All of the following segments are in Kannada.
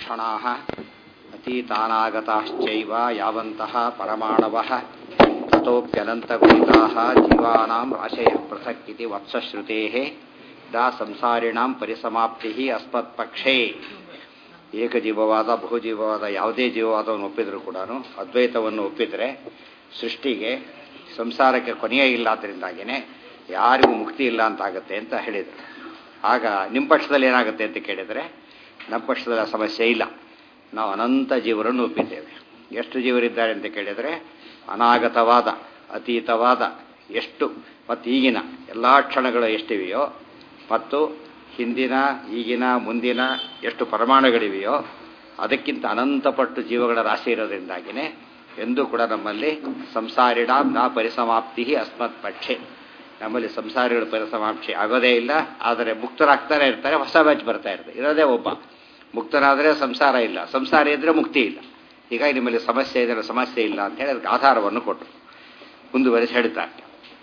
ಲಕ್ಷಣಾः ಅತೀತಾನಾಗತಾಶ್ಚೈವ ಯಾವಂತಹ ಪರಮಾಣವः ತತೋಪ್ಯನन्तಗುಣಿತಾः ಜೀವಾನಾಂ ರಾಶಯಃ ಪೃಥಕ್ ಇತಿ ವತ್ಸಶ್ರುತೇः ದಾ ಸಂಸಾರಿಣಾಂ ಪರಿಸಮಾಪ್ತಿः ಅಸ್ಮತ್ಪಕ್ಷೇ ಏಕಜೀವವಾದ ಬಹುಜೀವವಾದ ಯಾವುದೇ ಜೀವವಾದವನ್ನು ಒಪ್ಪಿದರೂ ಕೂಡ ಅದ್ವೈತವನ್ನು ಒಪ್ಪಿದರೆ ಸೃಷ್ಟಿಗೆ ಸಂಸಾರಕ್ಕೆ ಕೊನೆಯೇ ಇಲ್ಲ ಅದರಿಂದಾಗಿಯೇ ಯಾರಿಗೂ ಮುಕ್ತಿ ಇಲ್ಲ ಅಂತ ಆಗುತ್ತೆ ಅಂತ ಹೇಳಿದರು ಆಗ ನಿಮ್ಮ ಪಕ್ಷದಲ್ಲಿ ಏನಾಗುತ್ತೆ ಅಂತ ಕೇಳಿದರೆ ನಮ್ಮ ಪಕ್ಷದಲ್ಲಿ ಆ ಸಮಸ್ಯೆ ಇಲ್ಲ ನಾವು ಅನಂತ ಜೀವರನ್ನು ಒಪ್ಪಿದ್ದೇವೆ ಎಷ್ಟು ಜೀವರಿದ್ದಾರೆ ಅಂತ ಕೇಳಿದರೆ ಅನಾಗತವಾದ ಅತೀತವಾದ ಎಷ್ಟು ಮತ್ತು ಈಗಿನ ಎಲ್ಲ ಕ್ಷಣಗಳು ಎಷ್ಟಿವೆಯೋ ಮತ್ತು ಹಿಂದಿನ ಈಗಿನ ಮುಂದಿನ ಎಷ್ಟು ಪರಮಾಣುಗಳಿವೆಯೋ ಅದಕ್ಕಿಂತ ಅನಂತಪಟ್ಟು ಜೀವಗಳ ರಾಶಿ ಇರೋದ್ರಿಂದಾಗಿಯೇ ಎಂದೂ ಕೂಡ ನಮ್ಮಲ್ಲಿ ಸಂಸಾರಿಣ ನಾ ಪರಿಸಮಾಪ್ತಿ ಅಸ್ಮತ್ ಪಕ್ಷೆ ನಮ್ಮಲ್ಲಿ ಸಂಸಾರಿಗಳ ಪರಿಸಮಾಪ್ತಿ ಆಗೋದೇ ಇಲ್ಲ ಆದರೆ ಮುಕ್ತರಾಗ್ತಾನೆ ಇರ್ತಾರೆ ಹೊಸ ಬ್ಯಾಚ್ ಬರ್ತಾ ಇರ್ತದೆ ಇರೋದೇ ಒಬ್ಬ ಮುಕ್ತನಾದರೆ ಸಂಸಾರ ಇಲ್ಲ ಸಂಸಾರ ಇದ್ದರೆ ಮುಕ್ತಿ ಇಲ್ಲ ಹೀಗಾಗಿ ನಿಮ್ಮಲ್ಲಿ ಸಮಸ್ಯೆ ಇದೆ ಸಮಸ್ಯೆ ಇಲ್ಲ ಅಂತ ಹೇಳಿ ಅದಕ್ಕೆ ಆಧಾರವನ್ನು ಕೊಟ್ಟರು ಮುಂದುವರೆಸಿ ಹೇಳ್ತಾರೆ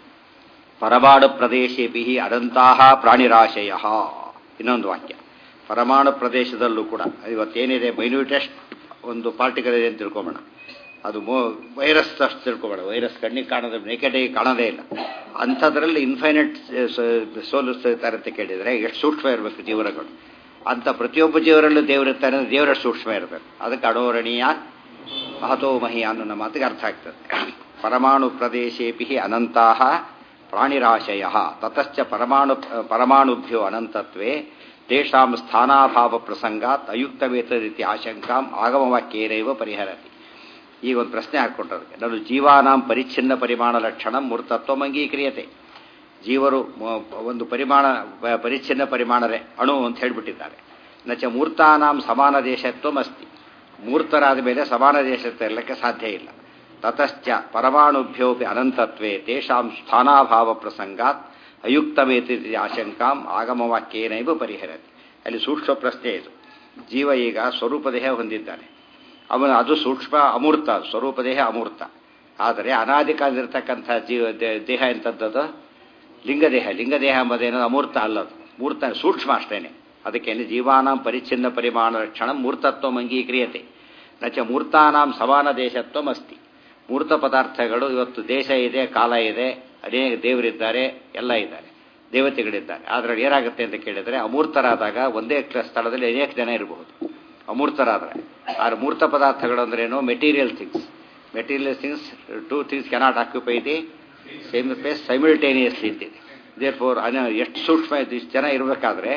ಪರಮಾಣು ಪ್ರದೇಶೇಪಿ ಅನಂತಹ ಪ್ರಾಣಿರಾಶಯ ಇನ್ನೊಂದು ವಾಕ್ಯ ಪರಮಾಣು ಪ್ರದೇಶದಲ್ಲೂ ಕೂಡ ಇವತ್ತೇನಿದೆ ಮೈನ್ಯೂಟೆಸ್ಟ್ ಒಂದು ಪಾರ್ಟಿಕಲ್ ಇದೆ ಅಂತ ತಿಳ್ಕೊಂಬೋಣ ಅದು ಮೋ ವೈರಸ್ ಅಷ್ಟು ತಿಳ್ಕೊಬೇಡ ವೈರಸ್ ಕಣ್ಣಿಗೆ ಕಾಣೋದು ನೆಕೆಟಿಗೆ ಕಾಣೋದೇ ಇಲ್ಲ ಅಂಥದ್ರಲ್ಲಿ ಇನ್ಫೈನೈಟ್ ಸೋಲಿಸ್ತಾರೆ ಅಂತ ಕೇಳಿದರೆ ಎಷ್ಟು ಸೂಕ್ಷ್ಮ ಇರಬೇಕು ಜೀವನಗಳು ಅಂಥ ಪ್ರತಿಯೊಬ್ಬ ಜೀವರಲ್ಲೂ ದೇವರಿರ್ತಾನೆ ಅಂದರೆ ದೇವರ ಸೂಕ್ಷ್ಮ ಇರಬೇಕು ಅದಕ್ಕೆ ಅಡೋರಣೀಯ ಮಹತೋ ಮಹಿ ಅನ್ನೋ ಮಾತಿಗೆ ಅರ್ಥ ಆಗ್ತದೆ ಪರಮಾಣು ಪ್ರದೇಶೇಪಿ ಅನಂತಹ ಪ್ರಾಣಿರಾಶಯ ತತಶ್ಚ ಪರಮಾಣು ಪರಮಾಣುಭ್ಯೋ ಅನಂತತ್ವೇ ತೇಷಾಂ ಸ್ಥಾನಾಭಾವ ಪ್ರಸಂಗಾತ್ ಅಯುಕ್ತವೇತ ರೀತಿ ಆಶಂಕಾಂ ಆಗಮವಾಕ್ಯೇನೈವ ಪರಿಹರತಿ ಈಗ ಒಂದು ಪ್ರಶ್ನೆ ಹಾಕ್ಕೊಟ್ಟದಕ್ಕೆ ನಾನು ಜೀವಾನಾಂ ಪರಿಚ್ಛಿನ್ನ ಪರಿಮಾಣ ಲಕ್ಷಣ ಮೂರ್ತತ್ವ ಅಂಗೀಕ್ರಿಯತೆ ಜೀವರು ಒಂದು ಪರಿಮಾಣ ಪರಿಚ್ಛಿನ್ನ ಪರಿಮಾಣರೇ ಅಣು ಅಂತ ಹೇಳಿಬಿಟ್ಟಿದ್ದಾರೆ ನಚ ಮೂರ್ತಾನಾಂ ಸಮಾನ ದೇಶತ್ವಮಸ್ತಿ ಮೂರ್ತರಾದ ಮೇಲೆ ಸಮಾನ ದೇಶತ್ವ ಇರಲಿಕ್ಕೆ ಸಾಧ್ಯ ಇಲ್ಲ ತತಶ್ಚ ಪರಮಾಣುಭ್ಯೋಪಿ ಅನಂತತ್ವೇ ತೇಷಾಂ ಸ್ಥಾನಾಭಾವ ಪ್ರಸಂಗಾತ್ ಅಯುಕ್ತವೇತಿ ಆಶಂಕಾಂ ಆಗಮವಾಕ್ಯೇನೈವ ಪರಿಹರತಿ ಅಲ್ಲಿ ಸೂಕ್ಷ್ಮ ಪ್ರಶ್ನೆ ಇದು ಜೀವ ಈಗ ಸ್ವರೂಪ ದೇಹ ಹೊಂದಿದ್ದಾನೆ ಅವನು ಅದು ಸೂಕ್ಷ್ಮ ಅಮೂರ್ತ ಸ್ವರೂಪ ದೇಹ ಅಮೂರ್ತ ಆದರೆ ಅನಾದಿಕಾಲಿರ್ತಕ್ಕಂಥ ಜೀವ ದೇಹ ಎಂಥದ್ದು ಲಿಂಗದೇಹ ಲಿಂಗದೇಹ ಎಂಬುದೇನೋ ಅಮೂರ್ತ ಅಲ್ಲದು ಮೂರ್ತ ಸೂಕ್ಷ್ಮ ಅಷ್ಟೇನೆ ಅದಕ್ಕೆ ಜೀವಾನಾಂ ಪರಿಚ್ಛಿನ್ನ ಪರಿಮಾಣ ಲಕ್ಷಣ ಮೂರ್ತತ್ವ ಅಂಗೀಕ್ರಿಯತೆ ನಚ ಮೂರ್ತಾನಾಂ ಸಮಾನ ದೇಶತ್ವಂ ಅಸ್ತಿ ಮೂರ್ತ ಪದಾರ್ಥಗಳು ಇವತ್ತು ದೇಶ ಇದೆ ಕಾಲ ಇದೆ ಅನೇಕ ದೇವರಿದ್ದಾರೆ ಎಲ್ಲ ಇದ್ದಾರೆ ದೇವತೆಗಳಿದ್ದಾರೆ ಆದರೆ ಏನಾಗುತ್ತೆ ಅಂತ ಕೇಳಿದರೆ ಅಮೂರ್ತರಾದಾಗ ಒಂದೇ ಸ್ಥಳದಲ್ಲಿ ಅನೇಕ ಜನ ಇರಬಹುದು ಅಮೂರ್ತರಾದರೆ ಆದರೆ ಮೂರ್ತ ಪದಾರ್ಥಗಳು ಅಂದ್ರೇನು material things material things two things cannot occupy the same space simultaneously ಅಂತಿದೆ ದೇರ್ ಫೋರ್ ಅನ ಎಷ್ಟು ಸೂಕ್ಷ್ಮ ಇಷ್ಟು ಜನ ಇರಬೇಕಾದ್ರೆ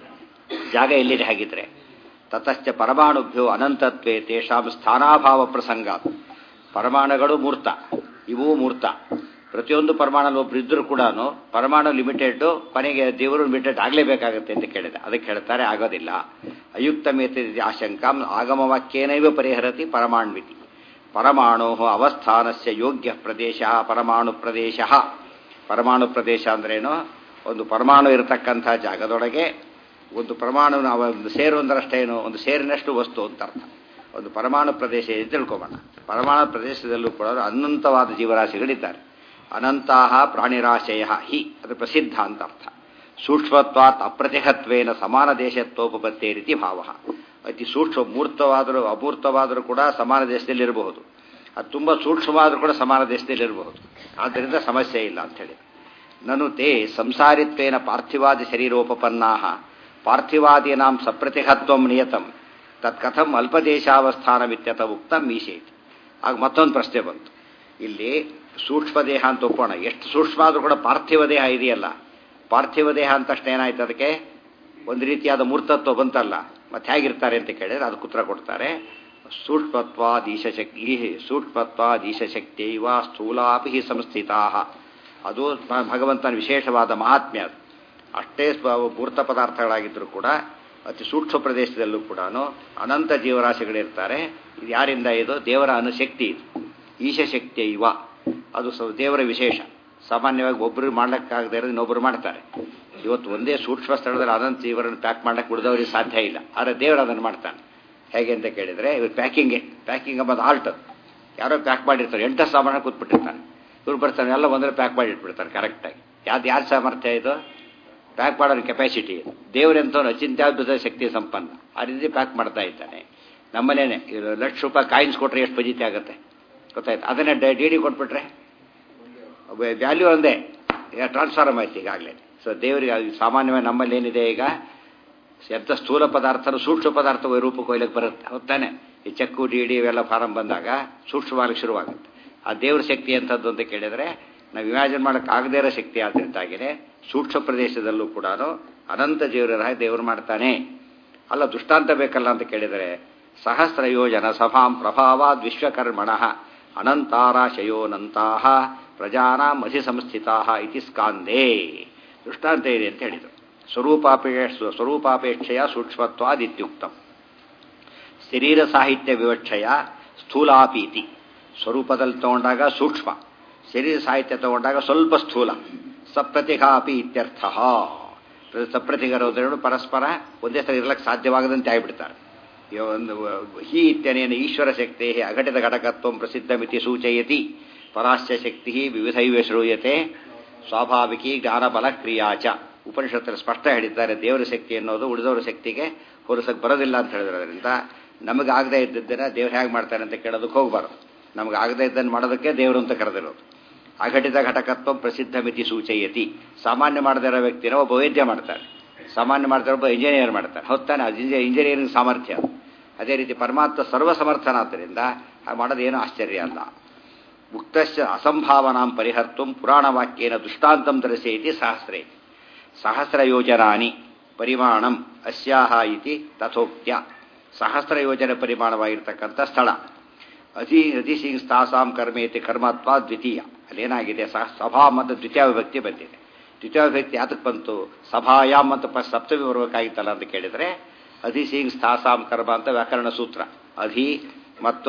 ಜಾಗ ಎಲ್ಲಿದೆ ಹಾಗಿದ್ರೆ ತತಶ್ಚ ಪರಮಾಣುಭ್ಯೋ ಅನಂತತ್ವೇ ತೇಷಾಂ ಸ್ಥಾನಾಭಾವ ಪ್ರಸಂಗ ಪರಮಾಣುಗಳು ಮೂರ್ತ ಇವೂ ಮೂರ್ತ ಪ್ರತಿಯೊಂದು ಪರಮಾಣು ಒಬ್ರು ಇದ್ದರೂ ಕೂಡ ಪರಮಾಣು ಲಿಮಿಟೆಡ್ ಕೊನೆಗೆ ದೇವರು ಲಿಮಿಟೆಡ್ ಆಗಲೇಬೇಕಾಗುತ್ತೆ ಅಂತ ಕೇಳಿದೆ ಅದಕ್ಕೆ ಹೇಳ್ತಾರೆ ಆಗೋದಿಲ್ಲ ಅಯುಕ್ತ ಮೇತಿ ಆಶಂಕಾಂ ಆಗಮವಾಕ್ಯೇನೈವ ಪರಿಹರತಿ ಪರಮಾಣ್ವಿತಿ ಪರಮಾಣು ಅವಸ್ಥಾನಸ್ಯ ಯೋಗ್ಯ ಪ್ರದೇಶ ಪರಮಾಣು ಪ್ರದೇಶ ಪರಮಾಣು ಪ್ರದೇಶ ಅಂದ್ರೇನು ಒಂದು ಪರಮಾಣು ಇರತಕ್ಕಂಥ ಜಾಗದೊಳಗೆ ಒಂದು ಪರಮಾಣು ಒಂದು ಸೇರು ಒಂದರಷ್ಟೇನು ಒಂದು ಸೇರಿನಷ್ಟು ವಸ್ತು ಅಂತ ಅರ್ಥ ಒಂದು ಪರಮಾಣು ಪ್ರದೇಶ ತಿಳ್ಕೊಬೋಣ ಪರಮಾಣು ಪ್ರದೇಶದಲ್ಲೂ ಕೂಡ ಅನಂತವಾದ ಜೀವರಾಶಿಗಳಿದ್ದಾರೆ ಅನಂತಹ ಪ್ರಾಣಿರಾಶಯ ಹಿ ಅದು ಪ್ರಸಿದ್ಧ ಅಂತ ಅರ್ಥ ಸೂಕ್ಷ್ಮತ್ವಾತ್ ಅಪ್ರತಿಹತ್ವೇನ ಸಮಾನ ದೇಶತ್ವೋಪತ್ತೇ ರೀತಿ ಭಾವ ಅತಿ ಸೂಕ್ಷ್ಮ ಮೂರ್ತವಾದರೂ ಅಮೂರ್ತವಾದರೂ ಕೂಡ ಸಮಾನ ದೇಶದಲ್ಲಿರಬಹುದು ಅದು ತುಂಬ ಸೂಕ್ಷ್ಮವಾದರೂ ಕೂಡ ಸಮಾನ ದೇಶದಲ್ಲಿರಬಹುದು ಆದ್ದರಿಂದ ಸಮಸ್ಯೆ ಇಲ್ಲ ಅಂಥೇಳಿ ನನು ತೇ ಸಂಸಾರಿತ್ವೇನ ಪಾರ್ಥಿವಾದಿ ಶರೀರೋಪಪನ್ನಾ ಪಾರ್ಥಿವಾದೀನಾಂ ಸಪ್ರತಿಹತ್ವಂ ನಿಯತಂ ತತ್ಕಥಂ ಅಲ್ಪದೇಶಾವಸ್ಥಾನವಿತ್ಯತ ಉಕ್ತಂ ಮೀಸೇತಿ ಆಗ ಮತ್ತೊಂದು ಪ್ರಶ್ನೆ ಬಂತು ಇಲ್ಲಿ ಸೂಕ್ಷ್ಮ ದೇಹ ಅಂತ ಒಪ್ಪೋಣ ಎಷ್ಟು ಸೂಕ್ಷ್ಮ ಆದರೂ ಕೂಡ ಪಾರ್ಥಿವ ದೇಹ ಇದೆಯಲ್ಲ ಪಾರ್ಥಿವ ದೇಹ ಅಂತಷ್ಟು ಏನಾಯ್ತು ಅದಕ್ಕೆ ಒಂದು ರೀತಿಯಾದ ಮೂರ್ತತ್ವ ಬಂತಲ್ಲ ಮತ್ತೆ ಹೇಗಿರ್ತಾರೆ ಅಂತ ಕೇಳಿದ್ರೆ ಅದಕ್ಕೆ ಉತ್ತರ ಕೊಡ್ತಾರೆ ಸೂಕ್ಷ್ಮತ್ವಾದೀಶಶಕ್ತಿ ಸೂಕ್ಷ್ಮತ್ವಾದೀಶಶಕ್ತಿ ಇವ ಸ್ಥೂಲಾಪಿ ಸಂಸ್ಥಿತಾ ಅದು ಭಗವಂತನ ವಿಶೇಷವಾದ ಮಹಾತ್ಮ್ಯ ಅದು ಅಷ್ಟೇ ಮೂರ್ತ ಪದಾರ್ಥಗಳಾಗಿದ್ದರೂ ಕೂಡ ಅತಿ ಸೂಕ್ಷ್ಮ ಪ್ರದೇಶದಲ್ಲೂ ಕೂಡ ಅನಂತ ಜೀವರಾಶಿಗಳಿರ್ತಾರೆ ಇದು ಯಾರಿಂದ ಇದು ದೇವರ ಅನುಶಕ್ತಿ ಇದು ಈಶಶಕ್ತಿ ಇವ ಅದು ದೇವರ ವಿಶೇಷ ಸಾಮಾನ್ಯವಾಗಿ ಒಬ್ಬರು ಮಾಡ್ಲಿಕ್ಕಾಗದೇ ಇರೋದು ಇನ್ನೊಬ್ಬರು ಮಾಡ್ತಾರೆ ಇವತ್ತು ಒಂದೇ ಸೂಕ್ಷ್ಮ ಸ್ಥಳದಲ್ಲಿ ಅನಂತ ಜೀವರನ್ನು ಪ್ಯಾಕ್ ಮಾಡಕ್ಕೆ ಉಳಿದವರಿಗೆ ಸಾಧ್ಯ ಇಲ್ಲ ಆದರೆ ದೇವರು ಅದನ್ನು ಮಾಡ್ತಾನೆ ಹೇಗೆ ಅಂತ ಕೇಳಿದರೆ ಇವ್ರು ಪ್ಯಾಕಿಂಗೇ ಪ್ಯಾಕಿಂಗ್ ಎಂಬುದು ಆಲ್ಟ್ ಯಾರೋ ಪ್ಯಾಕ್ ಮಾಡಿರ್ತಾರೆ ಎಂಟು ಸಾಮಾನು ಕೂತ್ಬಿಟ್ಟಿರ್ತಾರೆ ಇವ್ರು ಬರ್ತಾರೆ ಎಲ್ಲ ಒಂದರೆ ಪ್ಯಾಕ್ ಮಾಡಿ ಇಟ್ಬಿಡ್ತಾರೆ ಕರೆಕ್ಟಾಗಿ ಯಾವ್ದು ಯಾರು ಸಾಮರ್ಥ್ಯ ಇದು ಪ್ಯಾಕ್ ಮಾಡೋದು ಕೆಪಾಸಿಟಿ ದೇವರೆಂಥವ್ನು ಅಚಿಂತ್ಯಾದ್ಭುತ ಶಕ್ತಿ ಸಂಪನ್ನ ಆ ರೀತಿ ಪ್ಯಾಕ್ ಮಾಡ್ತಾ ಇದ್ದಾನೆ ನಮ್ಮನೇನೆ ಲಕ್ಷ ರೂಪಾಯಿ ಕಾಯಿನ್ಸ್ ಕೊಟ್ಟರೆ ಎಷ್ಟು ಫಜೀತಿ ಆಗುತ್ತೆ ಗೊತ್ತಾಯ್ತು ಅದನ್ನೇ ಡಿ ಡಿ ಕೊಟ್ಬಿಟ್ರೆ ವ್ಯಾಲ್ಯೂ ಒಂದೇ ಈಗ ಟ್ರಾನ್ಸ್ಫಾರ್ಮ್ ಆಯ್ತು ಈಗಾಗಲೇ ಸೊ ದೇವರಿಗೆ ಅದು ಸಾಮಾನ್ಯವಾಗಿ ನಮ್ಮಲ್ಲಿ ಏನಿದೆ ಈಗ ಎಂಥ ಸ್ಥೂಲ ಪದಾರ್ಥನೂ ಸೂಕ್ಷ್ಮ ಪದಾರ್ಥ ರೂಪಕ್ಕೆ ಒಯ್ಲಕ್ಕೆ ಬರುತ್ತೆ ಹೊತ್ತಾನೆ ಈ ಚೆಕ್ಕು ಡಿ ಡಿ ಇವೆಲ್ಲ ಫಾರಂ ಬಂದಾಗ ಸೂಕ್ಷ್ಮವಾಗಿ ಶುರುವಾಗುತ್ತೆ ಆ ದೇವ್ರ ಶಕ್ತಿ ಎಂಥದ್ದು ಅಂತ ಕೇಳಿದರೆ ನಾವು ಇಮ್ಯಾಜಿನ್ ಮಾಡೋಕ್ಕೆ ಆಗದೇ ಇರೋ ಶಕ್ತಿ ಆದ್ದರಿಂದಾಗಿನೇ ಸೂಕ್ಷ್ಮ ಪ್ರದೇಶದಲ್ಲೂ ಕೂಡ ಅನಂತ ಜೀವರ ದೇವರು ಮಾಡ್ತಾನೆ ಅಲ್ಲ ದುಷ್ಟಾಂತ ಬೇಕಲ್ಲ ಅಂತ ಕೇಳಿದರೆ ಸಹಸ್ರ ಯೋಜನ ಸಭಾಂ ಪ್ರಭಾವ ವಿಶ್ವಕರ್ಮಣ ಅನಂತಾರಾಶಯೋನಂತಾ ಪ್ರಜಾನಾಂ ಅಧಿಸಂಸ್ಥಿತಾ ಇತಿ ಸ್ಕಾಂದೇ ದೃಷ್ಟಾಂತ ಇದೆ ಅಂತ ಹೇಳಿದರು ಸ್ವರೂಪಾಪೇಕ್ಷ ಸ್ವರೂಪಾಪೇಕ್ಷೆಯ ಸೂಕ್ಷ್ಮತ್ವಾದಿತ್ಯುಕ್ತಂ ಶರೀರ ಸಾಹಿತ್ಯ ವಿವಕ್ಷೆಯ ಸ್ಥೂಲಾಪೀತಿ ಸ್ವರೂಪದಲ್ಲಿ ತಗೊಂಡಾಗ ಸೂಕ್ಷ್ಮ ಶರೀರ ಸಾಹಿತ್ಯ ತಗೊಂಡಾಗ ಸ್ವಲ್ಪ ಸ್ಥೂಲ ಸಪ್ರತಿಘಾಪಿ ಇತ್ಯರ್ಥ ಸಪ್ರತಿಗರೋದ್ರೇನು ಪರಸ್ಪರ ಒಂದೇ ಸಲ ಇರಲಿಕ್ಕೆ ಸಾಧ್ಯವಾಗದಂತೆ ಆಗಿಬಿಡ್ತಾರೆ ಒಂದು ಹಿ ಇತ್ಯನೇನ ಈಶ್ವರ ಶಕ್ತಿ ಅಘಟಿತ ಘಟಕತ್ವ ಪ್ರಸಿದ್ಧಮಿತಿ ಸೂಚಯತಿ ಪರಾಶ್ಯ ಶಕ್ತಿ ವಿವಿಧೈವ ಶ್ರೂಯತೆ ಸ್ವಾಭಾವಿಕಿ ಜ್ಞಾನಬಲ ಕ್ರಿಯಾಚ ಉಪನಿಷತ್ತಲ್ಲಿ ಸ್ಪಷ್ಟ ಹೇಳಿದ್ದಾರೆ ದೇವರ ಶಕ್ತಿ ಅನ್ನೋದು ಉಳಿದವರ ಶಕ್ತಿಗೆ ಹೋಲಿಸಕ್ಕೆ ಬರೋದಿಲ್ಲ ಅಂತ ಹೇಳಿದ್ರಿಂದ ನಮಗೆ ಆಗದೇ ಇದ್ದದ್ದನ್ನ ದೇವ್ರು ಹೇಗೆ ಮಾಡ್ತಾನೆ ಅಂತ ಕೇಳೋದಕ್ಕೆ ಹೋಗಬಾರ್ದು ನಮಗೆ ಆಗದೇ ಇದ್ದನ್ನು ಮಾಡೋದಕ್ಕೆ ದೇವರು ಅಂತ ಕರೆದಿರೋದು ಅಘಟಿತ ಘಟಕತ್ವ ಪ್ರಸಿದ್ಧ ಮಿತಿ ಸೂಚಯತಿ ಸಾಮಾನ್ಯ ಮಾಡದೇ ಇರೋ ವ್ಯಕ್ತಿನ ಒಬ್ಬ ವೈದ್ಯ ಮಾಡ್ತಾರೆ ಸಾಮಾನ್ಯ ಮಾಡ್ತಾರೆ ಒಬ್ಬ ಇಂಜಿನಿಯರ್ ಮಾಡ್ತಾರೆ ಹೊತ್ತಾನೆ ಅದು ಇಂಜಿನಿಯರಿಂಗ್ ಸಾಮರ್ಥ್ಯ ಅದೇ ರೀತಿ ಪರಮಾತ್ಮ ಸರ್ವಸಮರ್ಥನಾದ್ದರಿಂದ ಹಾಗೆ ಮಾಡೋದೇನು ಆಶ್ಚರ್ಯ ಅಲ್ಲ ಮುಕ್ತಶ್ಚ ಅಸಂಭಾವನಾಂ ಪರಿಹರ್ತುಂ ಪುರಾಣವಾಕ್ಯೇನ ದೃಷ್ಟಾಂತಂ ತರಿಸೇತಿ ಸಹಸ್ರೇ ಸಹಸ್ರ ಯೋಜನಾನಿ ಪರಿಮಾಣಂ ಅಸ್ಯಾಹ ಇತಿ ತಥೋಕ್ತ್ಯ ಸಹಸ್ರ ಯೋಜನೆ ಪರಿಮಾಣವಾಗಿರ್ತಕ್ಕಂಥ ಸ್ಥಳ ಅತಿ ಅತಿಶೀಘ್ರ ಸ್ಥಾಸಾಂ ಕರ್ಮೇತಿ ಕರ್ಮತ್ವ ದ್ವಿತೀಯ ಅಲ್ಲೇನಾಗಿದೆ ಸಹ ಸಭಾ ಮತ್ತು ದ್ವಿತೀಯ ವಿಭಕ್ತಿ ಬಂದಿದೆ ದ್ವಿತೀಯ ವಿಭಕ್ತಿ ಯಾತಕ್ಕೆ ಬಂತು ಸಭಾಯಾಮ್ ಅಂತ ಪ ಸಪ್ತಮಿ ಬರಬೇಕಾಗಿತ್ತಲ್ಲ ಅಂತ ಕೇಳಿದರೆ ಅಧಿಶೀಘ್ರ ಸ್ಥಾಸಾಂ ಕರ್ಮ ಅಂತ ವ್ಯಾಕರಣ ಸೂತ್ರ ಅಧಿ ಮತ್ತು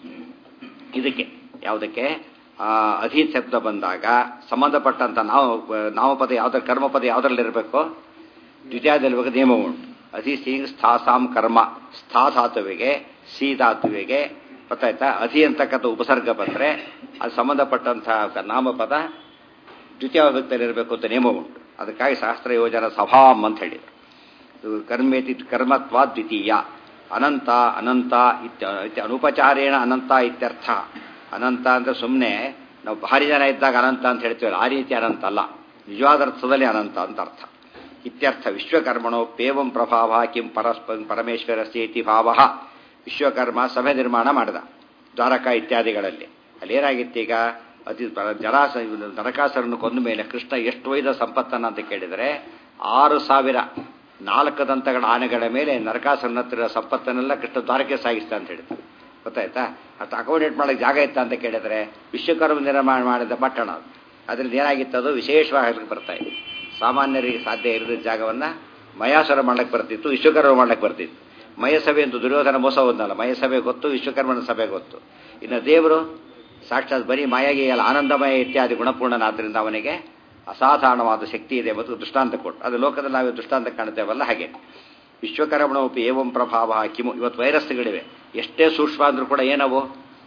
ಇದಕ್ಕೆ ಯಾವುದಕ್ಕೆ ಅಧಿ ಶಬ್ದ ಬಂದಾಗ ಸಂಬಂಧಪಟ್ಟಂತ ನಾವು ನಾಮಪದ ಯಾವ್ದ್ರ ಕರ್ಮಪದ ಯಾವುದ್ರಲ್ಲಿರಬೇಕು ದ್ವಿತೀಯದಲ್ಲಿರುವ ನಿಯಮ ಉಂಟು ಅಧಿ ಸಿಂಗ್ ಸ್ಥಾಸಾಂ ಕರ್ಮ ಸ್ಥಾ ಧಾತುವಿಗೆ ಸಿ ಧಾತುವಿಗೆ ಗೊತ್ತಾಯ್ತಾ ಅಧಿ ಅಂತಕ್ಕಂಥ ಉಪಸರ್ಗ ಬಂದರೆ ಅದು ಸಂಬಂಧಪಟ್ಟಂತಹ ನಾಮಪದ ದ್ವಿತೀಯ ವಿಭಕ್ತಿಯಲ್ಲಿರಬೇಕು ಅಂತ ನಿಯಮ ಉಂಟು ಅದಕ್ಕಾಗಿ ಶಾಸ್ತ್ರ ಯೋಜನಾ ಸಭಾಂ ಅಂತ ಹೇಳಿದರು ಕರ್ಮೇತಿ ಕರ್ಮತ್ವ ದ್ವಿತೀಯ ಅನಂತ ಅನಂತ ಇತ್ಯ ಅನುಪಚಾರೇಣ ಅನಂತ ಇತ್ಯರ್ಥ ಅನಂತ ಅಂದರೆ ಸುಮ್ಮನೆ ನಾವು ಭಾರಿ ಜನ ಇದ್ದಾಗ ಅನಂತ ಅಂತ ಹೇಳ್ತೀವಲ್ಲ ಆ ರೀತಿ ಅನಂತ ಅಲ್ಲ ನಿಜವಾದ ಅರ್ಥದಲ್ಲಿ ಅನಂತ ಅಂತ ಅರ್ಥ ಇತ್ಯರ್ಥ ವಿಶ್ವಕರ್ಮಣೋಪೇವಂ ಪ್ರಭಾವ ಕಿಂ ಪರಸ್ಪ ಪರಮೇಶ್ವರಸ್ಯ ಇತಿ ಭಾವ ವಿಶ್ವಕರ್ಮ ಸಭೆ ನಿರ್ಮಾಣ ಮಾಡಿದ ದ್ವಾರಕ ಇತ್ಯಾದಿಗಳಲ್ಲಿ ಅಲ್ಲೇನಾಗಿತ್ತೀಗ ಅತಿ ಜಲಾಸ ನರಕಾಸರನ್ನು ಕೊಂದ ಮೇಲೆ ಕೃಷ್ಣ ಎಷ್ಟು ಒಯ್ದ ಸಂಪತ್ತನ್ನ ಅಂತ ಕೇಳಿದರೆ ಆರು ಸಾವಿರ ನಾಲ್ಕು ದಂತಗಳ ಆನೆಗಳ ಮೇಲೆ ನರಕಾಸರನ ಹತ್ತಿರ ಸಂಪತ್ತನ್ನೆಲ್ಲ ಕೃಷ್ಣ ದ್ವಾರಕ್ಕೆ ಸಾಗಿಸ್ತಾ ಅಂತ ಹೇಳ್ತಾರೆ ಗೊತ್ತಾಯ್ತಾ ಅಷ್ಟು ಅಕಾಮಿಡೇಟ್ ಮಾಡೋಕ್ಕೆ ಜಾಗ ಇತ್ತ ಅಂತ ಕೇಳಿದರೆ ವಿಶ್ವಕರ್ಮ ನಿರ್ಮಾಣ ಮಾಡಿದ ಪಟ್ಟಣ ಅದು ಅದರಲ್ಲಿ ಏನಾಗಿತ್ತು ಅದು ವಿಶೇಷವಾಗಿ ಬರ್ತಾ ಇದೆ ಸಾಮಾನ್ಯರಿಗೆ ಸಾಧ್ಯ ಇರದ ಜಾಗವನ್ನು ಮಯಾಸುರ ಮಾಡಕ್ಕೆ ಬರ್ತಿತ್ತು ವಿಶ್ವಕರ್ಮ ಮಾಡಕ್ಕೆ ಬರ್ತಿತ್ತು ಮಯಸಭೆ ಅಂತ ದುರ್ಯೋಧನ ಮೋಸ ಹೋದ್ನಲ್ಲ ಮಯಸಭೆ ಗೊತ್ತು ವಿಶ್ವಕರ್ಮನ ಸಭೆ ಗೊತ್ತು ಇನ್ನು ದೇವರು ಸಾಕ್ಷಾತ್ ಬರೀ ಮಾಯಾಗಿ ಅಲ್ಲ ಆನಂದಮಯ ಇತ್ಯಾದಿ ಗುಣಪೂರ್ಣನಾದ್ದರಿಂದ ಅವನಿಗೆ ಅಸಾಧಾರಣವಾದ ಶಕ್ತಿ ಇದೆ ಮತ್ತು ದೃಷ್ಟಾಂತ ಕೊಟ್ಟು ಅದು ಲೋಕದಲ್ಲಿ ನಾವು ದೃಷ್ಟಾಂತ ಕಾಣ್ತೇವಲ್ಲ ಹಾಗೆ ವಿಶ್ವಕರ್ಮಣೋಪಿ ಏವಂ ಪ್ರಭಾವ ಕಿಮು ಇವತ್ತು ವೈರಸ್ಗಳಿವೆ ಎಷ್ಟೇ ಸೂಕ್ಷ್ಮ ಅಂದ್ರೂ ಕೂಡ ಏನವು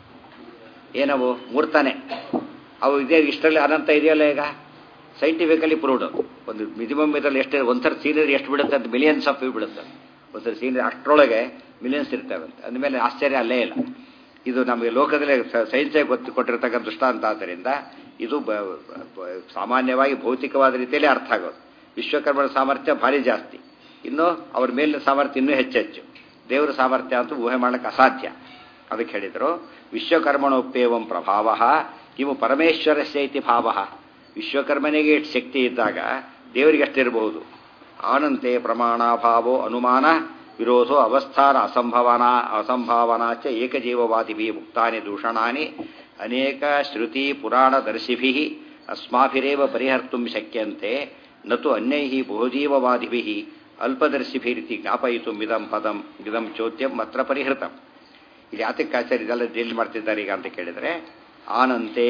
ಏನವು ಮೂರ್ತಾನೆ ಅವು ಇದೇ ಇಷ್ಟರಲ್ಲಿ ಅನಂತ ಇದೆಯಲ್ಲ ಈಗ ಸೈಂಟಿಫಿಕಲಿ ಪ್ರೂವ್ಡ್ ಒಂದು ಮಿನಿಮಮ್ ಇದರಲ್ಲಿ ಎಷ್ಟು ಒಂಥರ ಸೀನರಿ ಎಷ್ಟು ಬಿಡುತ್ತೆ ಅಂತ ಮಿಲಿಯನ್ಸ್ ಆಫ್ ವ್ಯೂ ಬಿಡುತ್ತೆ ಒಂಥರ ಸೀನರಿ ಅಷ್ಟರೊಳಗೆ ಮಿಲಿಯನ್ಸ್ ಇರ್ತವೆ ಅಂತ ಅಂದಮೇಲೆ ಆಶ್ಚರ್ಯ ಅಲ್ಲೇ ಇಲ್ಲ ಇದು ನಮಗೆ ಲೋಕದಲ್ಲಿ ಸೈನ್ಸೇ ಗೊತ್ತು ಕೊಟ್ಟಿರ್ತಕ್ಕಂಥ ದೃಷ್ಟಾಂತ ಆದ್ದರಿಂದ ಇದು ಸಾಮಾನ್ಯವಾಗಿ ಭೌತಿಕವಾದ ರೀತಿಯಲ್ಲಿ ಅರ್ಥ ಆಗೋದು ವಿಶ್ವಕರ್ಮನ ಸಾಮರ್ಥ್ಯ ಭಾರಿ ಜಾಸ್ತಿ ಇನ್ನು ಅವ್ರ ಮೇಲಿನ ಸಾಮರ್ಥ್ಯ ಇನ್ನೂ ಹೆಚ್ಚೆಚ್ಚು ದೇವರ ಸಾಮರ್ಥ್ಯ ಅಂತೂ ಊಹೆ ಮಾಡಕ್ಕೆ ಅಸಾಧ್ಯ ಅದಕ್ಕೆ ಹೇಳಿದರು ವಿಶ್ವಕರ್ಮಣೋಪೇವಂ ಪ್ರಭಾವ ಇವು ಪರಮೇಶ್ವರಸ್ಯ ಇತಿ ಭಾವ ವಿಶ್ವಕರ್ಮನಿಗೆ ಇಷ್ಟು ಶಕ್ತಿ ಇದ್ದಾಗ ದೇವರಿಗೆ ಅಷ್ಟಿರಬಹುದು ಆನಂತೆ ಪ್ರಮಾಣಾಭಾವೋ ಅನುಮಾನ ವಿರೋಧೋ ಅವಸ್ಥಾನ ಅಸಂಭವನಾ ಅಸಂಭಾವನಾಚ ಏಕಜೀವವಾದಿಭಿ ಮುಕ್ತಾನಿ ದೂಷಣಾನಿ ಅನೇಕ ಶ್ರುತಿ ಪುರಾಣದರ್ಶಿಭಿ ಅಸ್ಮಾಭಿರೇವ ಪರಿಹರ್ತು ಶಕ್ಯಂತೆ ನತು ಅನ್ಯೈ ಬಹುಜೀವವಾದಿಭಿ ಅಲ್ಪದರ್ಶಿಭಿರಿತಿ ಜ್ಞಾಪಯಿತು ಇದಂ ಪದಂ ಇದಂ ಚೋದ್ಯಂ ಮಾತ್ರ ಪರಿಹೃತಂ ಇಲ್ಲಿ ಯಾತಕ್ಕಾಚಾರ್ಯ ಇದೆಲ್ಲ ಡೀಲ್ ಮಾಡ್ತಿದ್ದಾರೆ ಈಗ ಅಂತ ಕೇಳಿದರೆ ಆನಂತೆ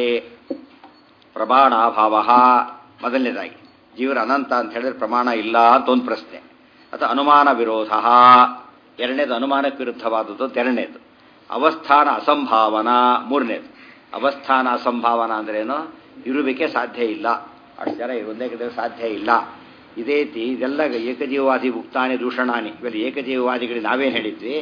ಪ್ರಮಾಣಾಭಾವ ಮೊದಲನೇದಾಗಿ ಜೀವನ ಅನಂತ ಅಂತ ಹೇಳಿದ್ರೆ ಪ್ರಮಾಣ ಇಲ್ಲ ಅಂತ ಒಂದು ಪ್ರಶ್ನೆ ಅಥವಾ ಅನುಮಾನ ವಿರೋಧ ಎರಡನೇದು ಅನುಮಾನಕ್ಕೆ ವಿರುದ್ಧವಾದದ್ದು ಅಂತ ಎರಡನೇದು ಅವಸ್ಥಾನ ಅಸಂಭಾವನಾ ಮೂರನೇದು ಅವಸ್ಥಾನ ಅಸಂಭಾವನಾ ಅಂದ್ರೇನು ಇರುವಿಕೆ ಸಾಧ್ಯ ಇಲ್ಲ ಅಷ್ಟು ಜನ ಒಂದೇ ಕಡೆ ಸಾಧ್ಯ ಇಲ್ಲ ಇದೇ ರೀತಿ ಇದೆಲ್ಲ ಏಕಜೀವವಾದಿ ಮುಕ್ತಾನಿ ದೂಷಣಾನಿ ಇವೆಲ್ಲ ಏಕಜೀವವಾದಿಗಳಿಗೆ ನಾವೇನು ಹೇಳಿದ್ವಿ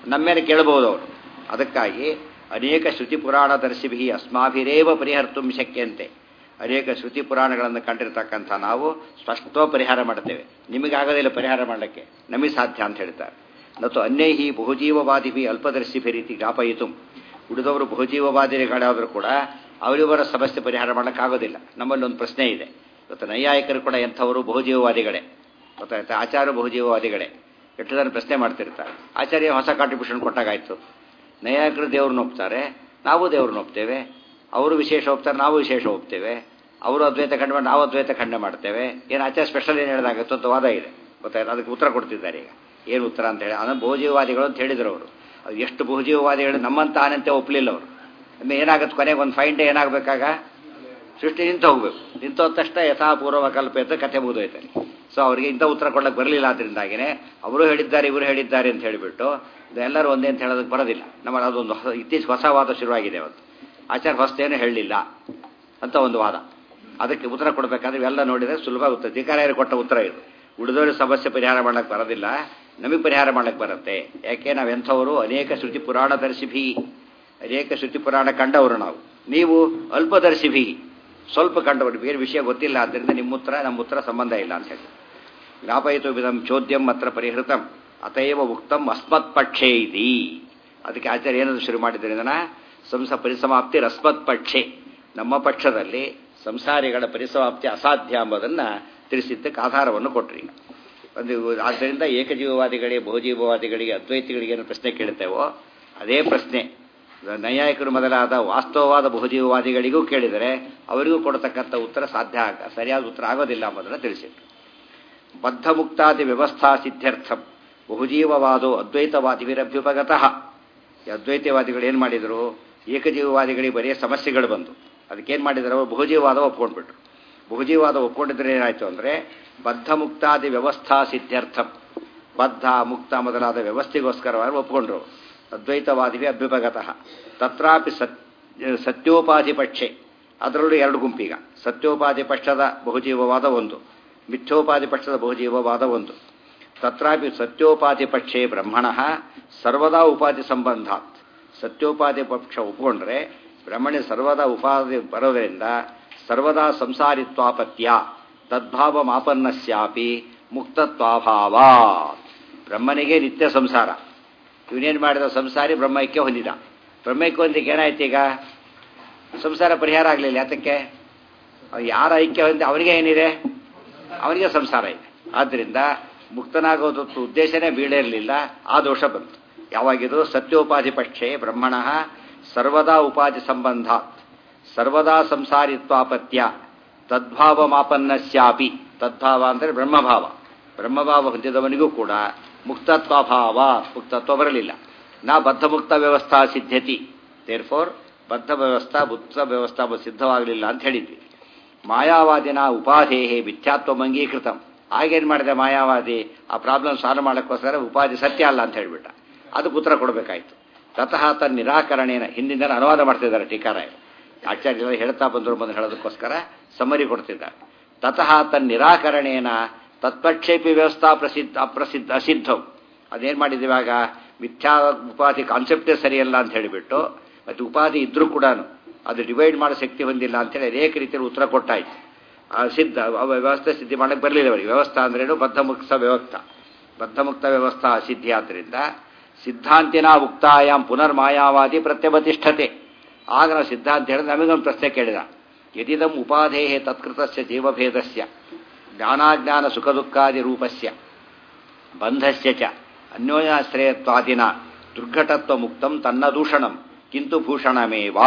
ನಮ್ಮ ಮೇಲೆ ಕೇಳಬಹುದು ಅವರು ಅದಕ್ಕಾಗಿ ಅನೇಕ ಶ್ರುತಿ ಪುರಾಣ ದರ್ಶಿಭಿ ಅಸ್ಮಾಭಿರೇವ ಪರಿಹರ್ತು ಶಕ್ಯಂತೆ ಅನೇಕ ಶ್ರುತಿ ಪುರಾಣಗಳನ್ನು ಕಂಡಿರ್ತಕ್ಕಂಥ ನಾವು ಸ್ಪಷ್ಟ ಪರಿಹಾರ ಮಾಡ್ತೇವೆ ನಿಮಗಾಗೋದಿಲ್ಲ ಪರಿಹಾರ ಮಾಡಲಿಕ್ಕೆ ನಮಗೆ ಸಾಧ್ಯ ಅಂತ ಹೇಳ್ತಾರೆ ಮತ್ತು ಅನ್ಯೈಹಿ ಬಹುಜೀವವಾದಿಭಿ ಅಲ್ಪದರ್ಶಿಭಿ ರೀತಿ ಜ್ಞಾಪಯಿತು ಉಳಿದವರು ಬಹುಜೀವವಾದಿಗಳಾದರೂ ಕೂಡ ಅವರಿವರ ಸಮಸ್ಯೆ ಪರಿಹಾರ ಮಾಡೋಕ್ಕಾಗೋದಿಲ್ಲ ನಮ್ಮಲ್ಲಿ ಒಂದು ಪ್ರಶ್ನೆ ಇದೆ ಇವತ್ತು ನೈಯಾಯಿಕರು ಕೂಡ ಎಂಥವರು ಬಹುಜೀವವಾದಿಗಳೇ ಗೊತ್ತಾಯ್ತಾ ಆಚಾರ್ಯ ಬಹುಜೀವವಾದಿಗಳೇ ಎಷ್ಟು ಜನ ಪ್ರಶ್ನೆ ಮಾಡ್ತಿರ್ತಾರೆ ಆಚಾರ್ಯ ಹೊಸ ಕಾಂಟ್ರಿಬ್ಯೂಷನ್ ಕೊಟ್ಟಾಗಾಯ್ತು ನೈಯಾಯಿಕರು ದೇವ್ರನ್ನ ಒಪ್ತಾರೆ ನಾವು ದೇವ್ರನ್ನ ಒಪ್ತೇವೆ ಅವರು ವಿಶೇಷ ಒಪ್ತಾರೆ ನಾವು ವಿಶೇಷ ಒಪ್ತೇವೆ ಅವರು ಅದ್ವೈತ ಖಂಡ ಮಾಡಿ ನಾವು ಅದ್ವೈತ ಖಂಡ ಮಾಡ್ತೇವೆ ಏನು ಆಚಾರ್ಯ ಸ್ಪೆಷಲ್ ಏನು ಹೇಳಿದಾಗತ್ತೋ ಅಂತ ವಾದ ಇದೆ ಗೊತ್ತಾಯ್ತು ಅದಕ್ಕೆ ಉತ್ತರ ಕೊಡ್ತಿದ್ದಾರೆ ಈಗ ಏನು ಉತ್ತರ ಅಂತ ಹೇಳಿ ಅದನ್ನು ಬಹುಜೀವವಾದಿಗಳು ಅಂತ ಹೇಳಿದ್ರು ಅವರು ಅದು ಎಷ್ಟು ಬಹುಜೀವವಾದಿಗಳು ನಮ್ಮಂತ ಆನಂತೆ ಒಪ್ಪಲಿಲ್ಲ ಅವರು ಒಮ್ಮೆ ಏನಾಗುತ್ತೆ ಕೊನೆಗೆ ಒಂದು ಫೈನ್ ಡೇ ಏನಾಗಬೇಕಾಗ ಸೃಷ್ಟಿ ನಿಂತು ಹೋಗ್ಬೇಕು ನಿಂತು ಹೋದ ತಕ್ಷಣ ಯಥಾಪೂರ್ವ ಕಲ್ಪೇತ ಕಥೆ ಮುಗಿದೋಯ್ತಾನೆ ಸೊ ಅವರಿಗೆ ಇಂಥ ಉತ್ತರ ಕೊಡಕ್ಕೆ ಬರಲಿಲ್ಲ ಆದ್ರಿಂದಾಗಿನೇ ಅವರು ಹೇಳಿದ್ದಾರೆ ಇವರು ಹೇಳಿದ್ದಾರೆ ಅಂತ ಹೇಳಿಬಿಟ್ಟು ಎಲ್ಲರೂ ಒಂದೇ ಅಂತ ಹೇಳೋದಕ್ಕೆ ಬರೋದಿಲ್ಲ ನಮ್ಮ ಅದೊಂದು ಹೊಸ ಇತ್ತೀಚೆಗೆ ಹೊಸ ವಾದ ಶುರುವಾಗಿದೆ ಅವತ್ತು ಆಚಾರ್ಯ ಹೊಸ್ತೇನು ಹೇಳಲಿಲ್ಲ ಅಂತ ಒಂದು ವಾದ ಅದಕ್ಕೆ ಉತ್ತರ ಕೊಡಬೇಕಾದ್ರೆ ಇವೆಲ್ಲ ನೋಡಿದರೆ ಸುಲಭ ಆಗುತ್ತೆ ಧಿಕಾರಾಯರು ಕೊಟ್ಟ ಉತ್ತರ ಇದು ಉಳಿದವರು ಸಮಸ್ಯೆ ಪರಿಹಾರ ಮಾಡಕ್ಕೆ ಬರೋದಿಲ್ಲ ನಮಗೆ ಪರಿಹಾರ ಮಾಡಕ್ಕೆ ಬರುತ್ತೆ ಯಾಕೆ ನಾವು ಎಂಥವರು ಅನೇಕ ಶ್ರುತಿ ಪುರಾಣ ದರ್ಶಿಭಿ ಅನೇಕ ಶ್ರುತಿ ಪುರಾಣ ಕಂಡವರು ನಾವು ನೀವು ಅಲ್ಪದರ್ಶಿಭಿ ಸ್ವಲ್ಪ ಕಂಡವರು ಬೇರೆ ವಿಷಯ ಗೊತ್ತಿಲ್ಲ ಆದ್ದರಿಂದ ನಿಮ್ಮ ಉತ್ತರ ನಮ್ಮ ಉತ್ತರ ಸಂಬಂಧ ಇಲ್ಲ ಅಂತ ಹೇಳಿ ಜ್ಞಾಪಯಿತು ವಿಧಂ ಚೋದ್ಯಂ ಮಾತ್ರ ಪರಿಹೃತಂ ಅತಯವ ಉಕ್ತಂ ಅಸ್ಮತ್ ಪಕ್ಷೇ ಇದಿ ಅದಕ್ಕೆ ಆಚಾರ್ಯ ಏನಾದ್ರು ಶುರು ಮಾಡಿದ್ರೆ ಇದನ್ನ ಸಂಸ ಪರಿಸಮಾಪ್ತಿ ರಸ್ಮತ್ ಪಕ್ಷೆ ನಮ್ಮ ಪಕ್ಷದಲ್ಲಿ ಸಂಸಾರಿಗಳ ಪರಿಸಮಾಪ್ತಿ ಅಸಾಧ್ಯ ಎಂಬುದನ್ನು ತಿಳಿಸಿದ್ದಕ್ಕೆ ಆಧಾರವನ್ನು ಕೊಟ್ರಿ ಒಂದು ಆದ್ದರಿಂದ ಏಕಜೀವವಾದಿಗಳಿಗೆ ಬಹುಜೀವವಾದಿಗಳಿಗೆ ಅದ್ವೈತಿಗಳಿಗೆ ಏನು ಪ್ರಶ್ನೆ ಕೇಳ್ತೇವೋ ಅದೇ ಪ್ರಶ್ನೆ ನೈಯಾಯಿಕರು ಮೊದಲಾದ ವಾಸ್ತವವಾದ ಬಹುಜೀವವಾದಿಗಳಿಗೂ ಕೇಳಿದರೆ ಅವರಿಗೂ ಕೊಡತಕ್ಕಂಥ ಉತ್ತರ ಸಾಧ್ಯ ಆಗ ಸರಿಯಾದ ಉತ್ತರ ಆಗೋದಿಲ್ಲ ಎಂಬುದನ್ನು ತಿಳಿಸಿದ್ರು ಬದ್ಧಮುಕ್ತಾದಿ ವ್ಯವಸ್ಥಾ ಸಿದ್ಧ್ಯರ್ಥಂ ಬಹುಜೀವವಾದೋ ಅದ್ವೈತವಾದಿವಿರಭ್ಯುಪಗತಃ ಈ ಅದ್ವೈತವಾದಿಗಳು ಏನು ಮಾಡಿದರು ಏಕಜೀವವಾದಿಗಳಿಗೆ ಬರೀ ಸಮಸ್ಯೆಗಳು ಬಂದು ಅದಕ್ಕೇನು ಮಾಡಿದ್ರು ಅವರು ಬಹುಜೀವವಾದ ಒಪ್ಕೊಂಡ್ಬಿಟ್ರು ಬಹುಜೀವವಾದ ಒಪ್ಕೊಂಡಿದ್ರೆ ಏನಾಯಿತು ಅಂದರೆ ಬದ್ಧ ಮುಕ್ತಾದಿ ವ್ಯವಸ್ಥಾ ಸಿದ್ಧ್ಯರ್ಥಂ ಬದ್ಧ ಮುಕ್ತ ಮೊದಲಾದ ವ್ಯವಸ್ಥೆಗೋಸ್ಕರವಾಗಿ ಒಪ್ಕೊಂಡ್ರು ಅದ್ವೈತವಾದಿವಿ ಅಭ್ಯುಪಗತಃ ತತ್ರಾಪಿ ಸತ್ ಸತ್ಯೋಪಾಧಿ ಪಕ್ಷೆ ಅದರಲ್ಲೂ ಎರಡು ಗುಂಪೀಗ ಸತ್ಯೋಪಾಧಿ ಪಕ್ಷದ ಬಹುಜೀವವಾದ ಒಂದು ಮಿಥ್ಯೋಪಾಧಿ ಪಕ್ಷದ ಬಹುಜೀವವಾದ ಒಂದು ತತ್ರಾಪಿ ಸತ್ಯೋಪಾಧಿ ಪಕ್ಷೇ ಬ್ರಹ್ಮಣ ಸರ್ವದಾ ಉಪಾಧಿ ಸಂಬಂಧಾತ್ ಸತ್ಯೋಪಾಧಿ ಪಕ್ಷ ಒಪ್ಕೊಂಡ್ರೆ ಬ್ರಹ್ಮಣಿ ಸರ್ವದಾ ಉಪಾಧಿ ಬರೋದರಿಂದ ಸರ್ವದಾ ಸಂಸಾರಿತ್ವಾಪತ್ಯ ತದ್ಭಾವ ಮಾಪನ್ನಸ್ಯಾಪಿ ಮುಕ್ತತ್ವಾಭಾವ ಬ್ರಹ್ಮನಿಗೆ ನಿತ್ಯ ಸಂಸಾರ ಇವನೇನು ಮಾಡಿದ ಸಂಸಾರಿ ಬ್ರಹ್ಮಕ್ಕೆ ಹೊಂದಿದ ಬ್ರಹ್ಮಕ್ಕೆ ಹೊಂದಿಕ್ಕೆ ಏನಾಯ್ತು ಈಗ ಸಂಸಾರ ಪರಿಹಾರ ಆಗಲಿಲ್ಲ ಯಾತಕ್ಕೆ ಯಾರ ಐಕ್ಯ ಹೊಂದಿ ಅವನಿಗೆ ಏನಿದೆ ಅವನಿಗೆ ಸಂಸಾರ ಇದೆ ಆದ್ದರಿಂದ ಮುಕ್ತನಾಗೋದು ಉದ್ದೇಶನೇ ಬೀಳಿರಲಿಲ್ಲ ಆ ದೋಷ ಬಂತು ಯಾವಾಗಿದು ಸತ್ಯೋಪಾಧಿ ಪಕ್ಷೆ ಬ್ರಹ್ಮಣ ಸರ್ವದಾ ಉಪಾಧಿ ಸಂಬಂಧಾತ್ ಸರ್ವದಾ ಸಂಸಾರಿತ್ವಾಪತ್ಯ ತದ್ಭಾವ ಮಾಪನ್ನಸ್ಯಾಪಿ ತದ್ಭಾವ ಅಂದರೆ ಬ್ರಹ್ಮಭಾವ ಬ್ರಹ್ಮಭಾವ ಹೊಂದಿದವನಿಗೂ ಕೂಡ ಮುಕ್ತತ್ವಾಭಾವ ಮುಕ್ತತ್ವ ಬರಲಿಲ್ಲ ನಾ ಬದ್ಧಮುಕ್ತ ವ್ಯವಸ್ಥಾ ಸಿದ್ಧತಿ ದೇರ್ ಫೋರ್ ಬದ್ಧ ವ್ಯವಸ್ಥಾ ಬುದ್ಧ ವ್ಯವಸ್ಥಾ ಸಿದ್ಧವಾಗಲಿಲ್ಲ ಅಂತ ಹೇಳಿದ್ವಿ ಮಾಯಾವಾದಿನ ಉಪಾಧೇಹೇ ಮಿಥ್ಯಾತ್ವ ಅಂಗೀಕೃತಂ ಆಗೇನು ಮಾಡಿದೆ ಮಾಯಾವಾದಿ ಆ ಪ್ರಾಬ್ಲಮ್ ಸಾಲ್ವ್ ಮಾಡೋಕ್ಕೋಸ್ಕರ ಉಪಾಧಿ ಸತ್ಯ ಅಲ್ಲ ಅಂತ ಹೇಳಿಬಿಟ್ಟ ಅದಕ್ಕೆ ಉತ್ತರ ಕೊಡಬೇಕಾಯ್ತು ತತಃ ತನ್ನ ನಿರಾಕರಣೆನ ಹಿಂದಿನ ಅನುವಾದ ಮಾಡ್ತಿದ್ದಾರೆ ಟೀಕಾರಾಯ ಆಚಾರ್ಯರು ಹೇಳ್ತಾ ಬಂದರು ಬಂದು ಹೇಳೋದಕ್ಕೋಸ್ಕರ ಸಮ್ಮರಿ ಕೊಡ್ತಿದ್ದಾರೆ ತತಃ ತನ್ನ ನಿರಾಕರಣೇನ ತತ್ಪಕ್ಷೇಪಿ ವ್ಯವಸ್ಥಾ ಪ್ರಸಿದ್ಧ ಅಪ್ರಸಿದ್ಧ ಅಸಿದ್ಧವು ಅದೇನು ಮಾಡಿದಿವಾಗ ಮಿಥ್ಯಾ ಉಪಾಧಿ ಕಾನ್ಸೆಪ್ಟೇ ಸರಿಯಲ್ಲ ಅಂತ ಹೇಳಿಬಿಟ್ಟು ಮತ್ತು ಉಪಾಧಿ ಇದ್ರೂ ಕೂಡ ಅದು ಡಿವೈಡ್ ಮಾಡೋ ಶಕ್ತಿ ಹೊಂದಿಲ್ಲ ಅಂತೇಳಿ ಅನೇಕ ರೀತಿಯಲ್ಲಿ ಉತ್ತರ ಕೊಟ್ಟಾಯ್ತು ಆ ಸಿದ್ಧ ಅವ ವ್ಯವಸ್ಥೆ ಸಿದ್ಧಿ ಮಾಡಕ್ಕೆ ಬರಲಿಲ್ಲ ಅವರಿಗೆ ವ್ಯವಸ್ಥಾ ಅಂದ್ರೇನು ಬದ್ಧಮುಕ್ತ ವ್ಯವಸ್ಥಾ ಬದ್ಧಮುಕ್ತ ವ್ಯವಸ್ಥಾ ಅಸಿದ್ಧಿ ಆದ್ದರಿಂದ ಸಿದ್ಧಾಂತಿನ ಉಕ್ತಾಯಾಮ್ ಪುನರ್ಮಾಯಾವಾದಿ ಪ್ರತ್ಯಬತಿಷ್ಠತೆ ಆಗ ನಾವು ಸಿದ್ಧಾಂತ ಹೇಳಿದ್ರೆ ನಮಗೊಂದು ಪ್ರಶ್ನೆ ಕೇಳಿದ ಯದಿದಂ ಉಪಾಧೇ ತತ್ಕೃತಸ್ಯ ಜೀವಭೇದಸ್ಯ ಜ್ಞಾನಾಜ್ಞಾನ ಸುಖ ದುಃಖಾದಿ ರೂಪಸ್ಯ ಬಂಧಸ್ಯ ಚ ಅನ್ಯೋನ್ಯಾಶ್ರಯತ್ವಾದಿನ ದುರ್ಘಟತ್ವ ಮುಕ್ತಂ ತನ್ನ ದೂಷಣಂ ಕಿಂತು ಭೂಷಣಮೇವಾ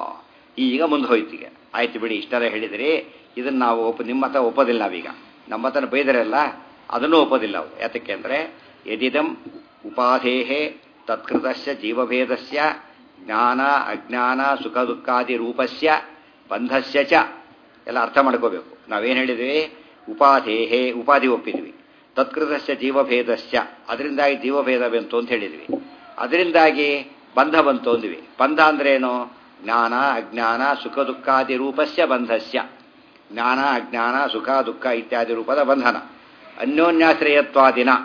ಈಗ ಮುಂದೆ ಹೋಯ್ತೀಗ ಆಯ್ತು ಬಿಡಿ ಇಷ್ಟೆಲ್ಲ ಹೇಳಿದಿರಿ ಇದನ್ನು ನಾವು ಒಪ್ಪ ನಿಮ್ಮ ಹತ್ರ ಒಪ್ಪೋದಿಲ್ಲ ನಾವೀಗ ನಮ್ಮ ಹತ್ರ ಬೈದರಲ್ಲ ಅದನ್ನೂ ಒಪ್ಪೋದಿಲ್ಲ ಅವು ಯಾತಕ್ಕೆ ಅಂದರೆ ಯದಿದಂ ಉಪಾಧೇಹೇ ತತ್ಕೃತಸ್ಯ ಜೀವಭೇದಸ್ಯ ಜ್ಞಾನ ಅಜ್ಞಾನ ಸುಖ ದುಃಖಾದಿ ರೂಪಸ್ಯ ಬಂಧಸ್ಯ ಚ ಎಲ್ಲ ಅರ್ಥ ಮಾಡ್ಕೋಬೇಕು ನಾವೇನು ಹೇಳಿದ್ವಿ ಉಪಾಧೇಹೇ ಉಪಾಧಿ ಒಪ್ಪಿದ್ವಿ ತತ್ಕೃತಸ್ಯ ಜೀವಭೇದಸ್ಯ ಅದರಿಂದಾಗಿ ಜೀವಭೇದ ಬಂತು ಅಂತ ಹೇಳಿದ್ವಿ ಅದರಿಂದಾಗಿ ಬಂಧ ಬಂತು ಅಂದ್ವಿ ಬಂಧ ಅಂದ್ರೇನು ಜ್ಞಾನ ಅಜ್ಞಾನ ಸುಖ ದುಃಖಾದಿ ರೂಪಸ್ಯ ಬಂಧಸ್ಯ ಜ್ಞಾನ ಅಜ್ಞಾನ ಸುಖ ದುಃಖ ಇತ್ಯಾದಿ ರೂಪದ ಬಂಧನ ಅನ್ಯೋನ್ಯಾಶ್ರಯತ್ವಾದಿನ